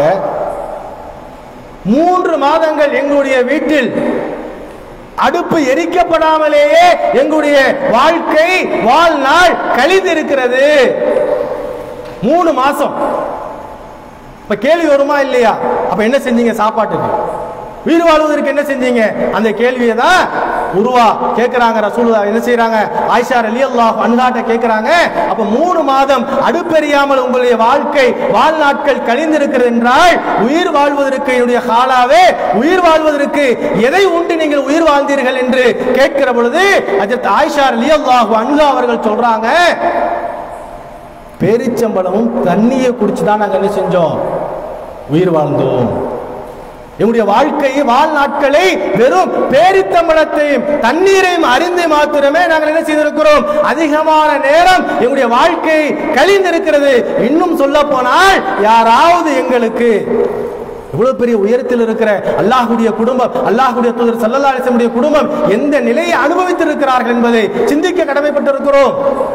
மூன்று மாதங்கள் எங்களுடைய வீட்டில் அடுப்பு எரிக்கப்படாமலேயே எங்களுடைய வாழ்க்கை வாழ்நாள் கழிந்திருக்கிறது மூணு மாசம் இப்ப கேள்வி வருமா இல்லையா அப்ப என்ன செஞ்சீங்க சாப்பாட்டுக்கு உயிர் வாழ்வதற்கு என்ன செஞ்சீங்க அந்த கேள்வியை தான் உருவா கேட்கிறாங்க ரசூலுல்லா என்ன செய்றாங்க ஆயிஷா ரலியல்லாஹு அன்ஹாட்ட கேட்கிறாங்க அப்ப மூணு மாதம் அடுப்பெரியாமல் உங்களுடைய வாழ்க்கை வாழ்நாட்கள் கழிந்திருக்கிறது என்றால் உயிர் வாழ்வதற்கு என்னுடைய ஹாலாவே உயிர் வாழ்வதற்கு எதை உண்டு நீங்கள் உயிர் வாழ்ந்தீர்கள் என்று கேட்கிற பொழுது அஜத் ஆயிஷா ரலியல்லாஹு அன்ஹா அவர்கள் சொல்றாங்க பேரிச்சம்பழமும் தண்ணியை குடிச்சு தான் நாங்கள் என்ன செஞ்சோம் உயிர் வாழ்ந்தோம் எங்களுடைய வாழ்க்கையை வாழ்நாட்களை வெறும் பேரித்தம்பழத்தையும் தண்ணீரையும் அறிந்து மாத்திரமே நாங்கள் என்ன செய்திருக்கிறோம் அதிகமான நேரம் எங்களுடைய வாழ்க்கை கழிந்திருக்கிறது இன்னும் சொல்ல போனால் யாராவது எங்களுக்கு இவ்வளவு பெரிய உயரத்தில் இருக்கிற அல்லாஹ்வுடைய குடும்பம் அல்லாஹ்வுடைய தூதர் சல்லல்லாஹு அலைஹி வஸல்லம் குடும்பம் எந்த நிலையை அனுபவித்திருக்கிறார்கள் என்பதை சிந்திக்க கடமைப்பட்டிருக்கிறோம்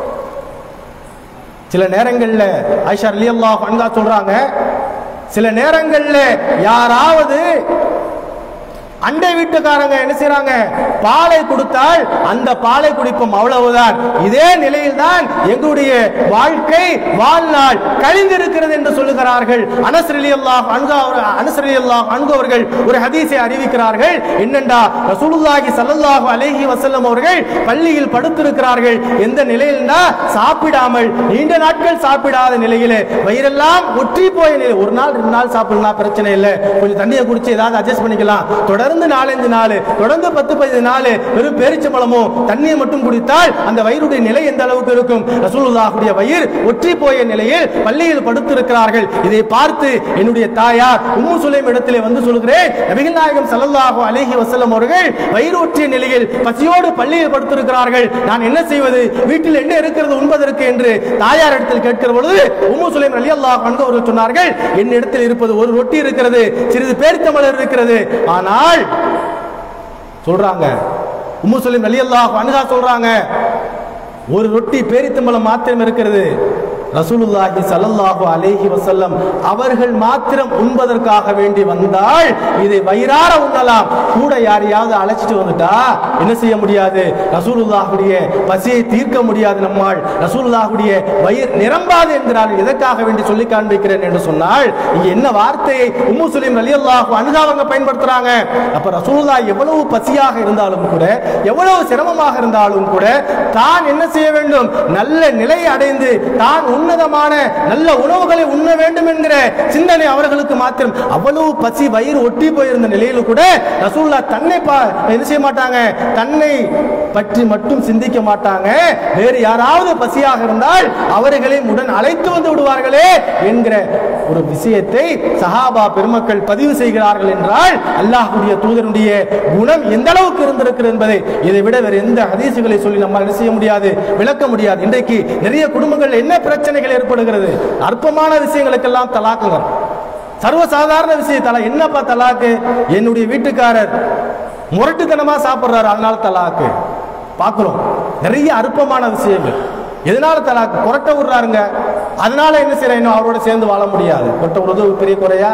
சில நேரங்கள்ல ஆயிஷா ரலியல்லாஹு அன்ஹா சொல்றாங்க சில நேரங்கள்ல யாராவது அண்டை வீட்டுக்காரங்க என்ன செய்றாங்க பாலை கொடுத்தால் அந்த பாலை குடிப்போம் அவ்வளவுதான் இதே நிலையில் தான் எங்களுடைய வாழ்க்கை வாழ்நாள் கழிந்திருக்கிறது என்று சொல்லுகிறார்கள் அனஸ் ரலியல்லாஹு அன்ஹு அவர் அனஸ் ரலியல்லாஹு அன்ஹு அவர்கள் ஒரு ஹதீஸை அறிவிக்கிறார்கள் என்னண்டா ரசூலுல்லாஹி ஸல்லல்லாஹு அலைஹி வஸல்லம் அவர்கள் பள்ளியில் படுத்திருக்கிறார்கள் எந்த நிலையில்னா சாப்பிடாமல் நீண்ட நாட்கள் சாப்பிடாத நிலையிலே வயிறெல்லாம் ஒற்றி போய நிலை ஒரு நாள் ரெண்டு நாள் சாப்பிடலாம் பிரச்சனை இல்லை கொஞ்சம் தண்ணியை குடிச்சு ஏதாவது அட்ஜஸ்ட் பண்ணிக்கலாம் தொடர்ந்து நாலஞ்சு நாள் தொடர்ந்து பத்து பதினஞ்சு நாள் வெறும் பேரிச்சம்பழமோ தண்ணியை மட்டும் குடித்தால் அந்த வயிறுடைய நிலை எந்த அளவுக்கு இருக்கும் ரசூலுல்லாஹுடைய வயிறு ஒற்றி போய நிலையில் பள்ளியில் படுத்திருக்கிறார்கள் இதை பார்த்து என்னுடைய தாயார் உம்மு சுலைம் இடத்திலே வந்து சொல்கிறேன் நபிகள் நாயகம் ஸல்லல்லாஹு அலைஹி வஸல்லம் அவர்கள் வயிறு ஒற்றிய நிலையில் பசியோடு பள்ளியில் படுத்திருக்கிறார்கள் நான் என்ன செய்வது வீட்டில் என்ன இருக்கிறது உண்பதற்கு என்று தாயார் இடத்தில் கேட்கிற பொழுது உம்மு சுலைம் ரலியல்லாஹு அன்ஹு அவர்கள் சொன்னார்கள் என்னிடத்தில் இருப்பது ஒரு ரொட்டி இருக்கிறது சிறிது பேரித்தமலர் இருக்கிறது ஆனால் சொல்றாங்க உம்மு சுலைம் ரலியல்லாஹு அன்ஹா சொல்றாங்க ஒரு ரொட்டி பேரித்தம்பளம் மாத்திரம் இருக்கிறது ரசூலுல்லாஹி ஸல்லல்லாஹு அலைஹி வஸல்லம் அவர்கள் மாத்திரம் உண்பதற்காக வேண்டி வந்தால் இதை வயிறார உண்ணலாம் கூட யாரையாவது அழைச்சிட்டு வந்துட்டா என்ன செய்ய முடியாது ரசூலுல்லாஹுடைய பசியை தீர்க்க முடியாது நம்மால் ரசூலுல்லாஹுடைய வயிறு நிரம்பாது என்கிறார்கள் எதற்காக வேண்டி சொல்லி காண்பிக்கிறேன் என்று சொன்னால் இங்க என்ன வார்த்தையை உம்மு சுலைம் ரலியல்லாஹு அன்ஹா அவங்க பயன்படுத்துறாங்க அப்ப ரசூலுல்லாஹ் எவ்வளவு பசியாக இருந்தாலும் கூட எவ்வளவு சிரமமாக இருந்தாலும் கூட தான் என்ன செய்ய வேண்டும் நல்ல நிலையை அடைந்து தான் உன்னதமான நல்ல உணவுகளை உண்ண வேண்டும் என்கிற சிந்தனை அவர்களுக்கு மாத்திரம் அவ்வளவு பசி வயிறு ஒட்டி போயிருந்த நிலையில கூட ரசூல்லா தன்னை பா- என்ன செய்ய மாட்டாங்க தன்னை பற்றி மட்டும் சிந்திக்க மாட்டாங்க வேறு யாராவது பசியாக இருந்தால் அவர்களை உடன் அழைத்து வந்து விடுவார்களே என்கிற ஒரு விஷயத்தை சஹாபா பெருமக்கள் பதிவு செய்கிறார்கள் என்றால் அல்லாஹ்வுடைய தூதருடைய குணம் எந்த அளவுக்கு இருந்திருக்கிறது என்பதை இதை விட வேறு எந்த ஹதீசுகளை சொல்லி நம்மால் என்ன செய்ய முடியாது விளக்க முடியாது இன்றைக்கு நிறைய குடும்பங்கள் என்ன பிரச்சனைகள் ஏற்படுகிறது அற்பமான விஷயங்களுக்கெல்லாம் தலாக்குங்க சர்வசாதாரண விஷயம் தலா என்னப்பா தலாக்கு என்னுடைய வீட்டுக்காரர் முரட்டுத்தனமா சாப்பிடுறாரு அதனால தலாக்கு பார்க்கிறோம் நிறைய அற்பமான விஷயங்கள் எதனால தலாக்கு புரட்ட விடுறாருங்க அதனால என்ன செய்யறேன் இன்னும் அவரோட சேர்ந்து வாழ முடியாது புரட்ட விடுறது ஒரு பெரிய குறையா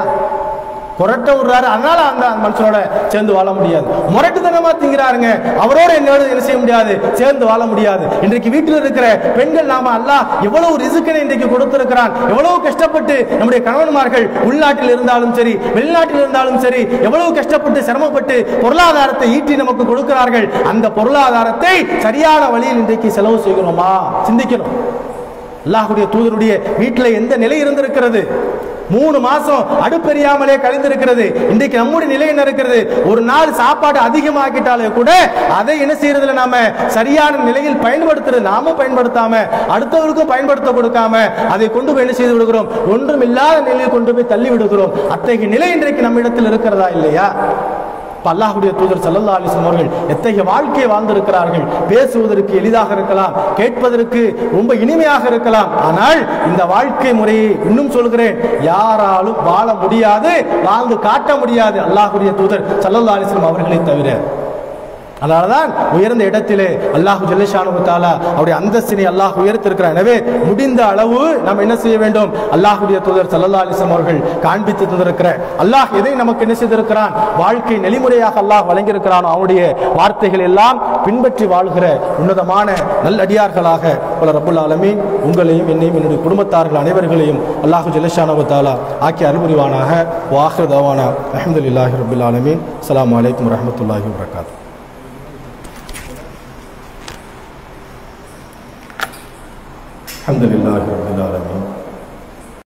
புரட்ட விடுறாரு அதனால அந்த மனுஷனோட சேர்ந்து வாழ முடியாது முரட்டுத்தனமா திங்கிறாருங்க அவரோட என்னோட என்ன செய்ய முடியாது சேர்ந்து வாழ முடியாது இன்றைக்கு வீட்டில் இருக்கிற பெண்கள் நாம அல்லாஹ் எவ்வளவு ரிசுக்கனை இன்றைக்கு கொடுத்திருக்கிறான் எவ்வளவு கஷ்டப்பட்டு நம்முடைய கணவன்மார்கள் உள்நாட்டில் இருந்தாலும் சரி வெளிநாட்டில் இருந்தாலும் சரி எவ்வளவு கஷ்டப்பட்டு சிரமப்பட்டு பொருளாதாரத்தை ஈட்டி நமக்கு கொடுக்கிறார்கள் அந்த பொருளாதாரத்தை சரியான வழியில் இன்றைக்கு செலவு செய்கிறோமா சிந்திக்கணும் அல்லாஹ்வுடைய தூதருடைய வீட்டில் எந்த நிலை இருந்திருக்கிறது மூணு மாசம் அடுப்பெரியாமலே கழிந்திருக்கிறது இன்றைக்கு நம்முடைய நிலை என்ன இருக்கிறது ஒரு நாள் சாப்பாடு அதிகமாக்கிட்டாலே கூட அதை என்ன செய்யறதுல நாம சரியான நிலையில் பயன்படுத்துறது நாம பயன்படுத்தாம அடுத்தவருக்கும் பயன்படுத்த கொடுக்காம அதை கொண்டு போய் என்ன செய்து விடுகிறோம் ஒன்றும் இல்லாத நிலையில் கொண்டு போய் தள்ளி விடுகிறோம் அத்தகைய நிலை இன்றைக்கு நம்மிடத்தில் இருக்கிறதா இல்லையா இப்ப அல்லாஹ்வுடைய தூதர் ஸல்லல்லாஹு அலைஹி வஸல்லம் அவர்கள் எத்தகைய வாழ்க்கையை வாழ்ந்திருக்கிறார்கள் பேசுவதற்கு எளிதாக இருக்கலாம் கேட்பதற்கு ரொம்ப இனிமையாக இருக்கலாம் ஆனால் இந்த வாழ்க்கை முறையை இன்னும் சொல்கிறேன் யாராலும் வாழ முடியாது வாழ்ந்து காட்ட முடியாது அல்லாஹ்வுடைய தூதர் ஸல்லல்லாஹு அலைஹி வஸல்லம் அவர்களை தவிர அதனாலதான் உயர்ந்த இடத்திலே அல்லாஹு ஜல்லஷானு தாலா அவருடைய அந்தஸ்தினை அல்லாஹ் உயர்த்திருக்கிறார் எனவே முடிந்த அளவு நாம் என்ன செய்ய வேண்டும் அல்லாஹுடைய தூதர் சல்லல்லா அலிஸ்லாம் அவர்கள் காண்பித்து தந்திருக்கிற அல்லாஹ் எதை நமக்கு என்ன செய்திருக்கிறான் வாழ்க்கை நெறிமுறையாக அல்லாஹ் வழங்கியிருக்கிறானோ அவனுடைய வார்த்தைகள் எல்லாம் பின்பற்றி வாழ்கிற உன்னதமான நல்லடியார்களாக பல ரபுல் ஆலமீன் உங்களையும் என்னையும் என்னுடைய குடும்பத்தார்கள் அனைவர்களையும் அல்லாஹு ஜல்லஷானு தாலா ஆக்கி அறிவுரிவானாக வாஹர் தவானா அஹமதுல்லாஹி ரபுல் ஆலமீன் அஸ்ஸலாமு அலைக்கும் வரஹ்மத்துல்லாஹி வபரகாத்து الحمد لله رب العالمين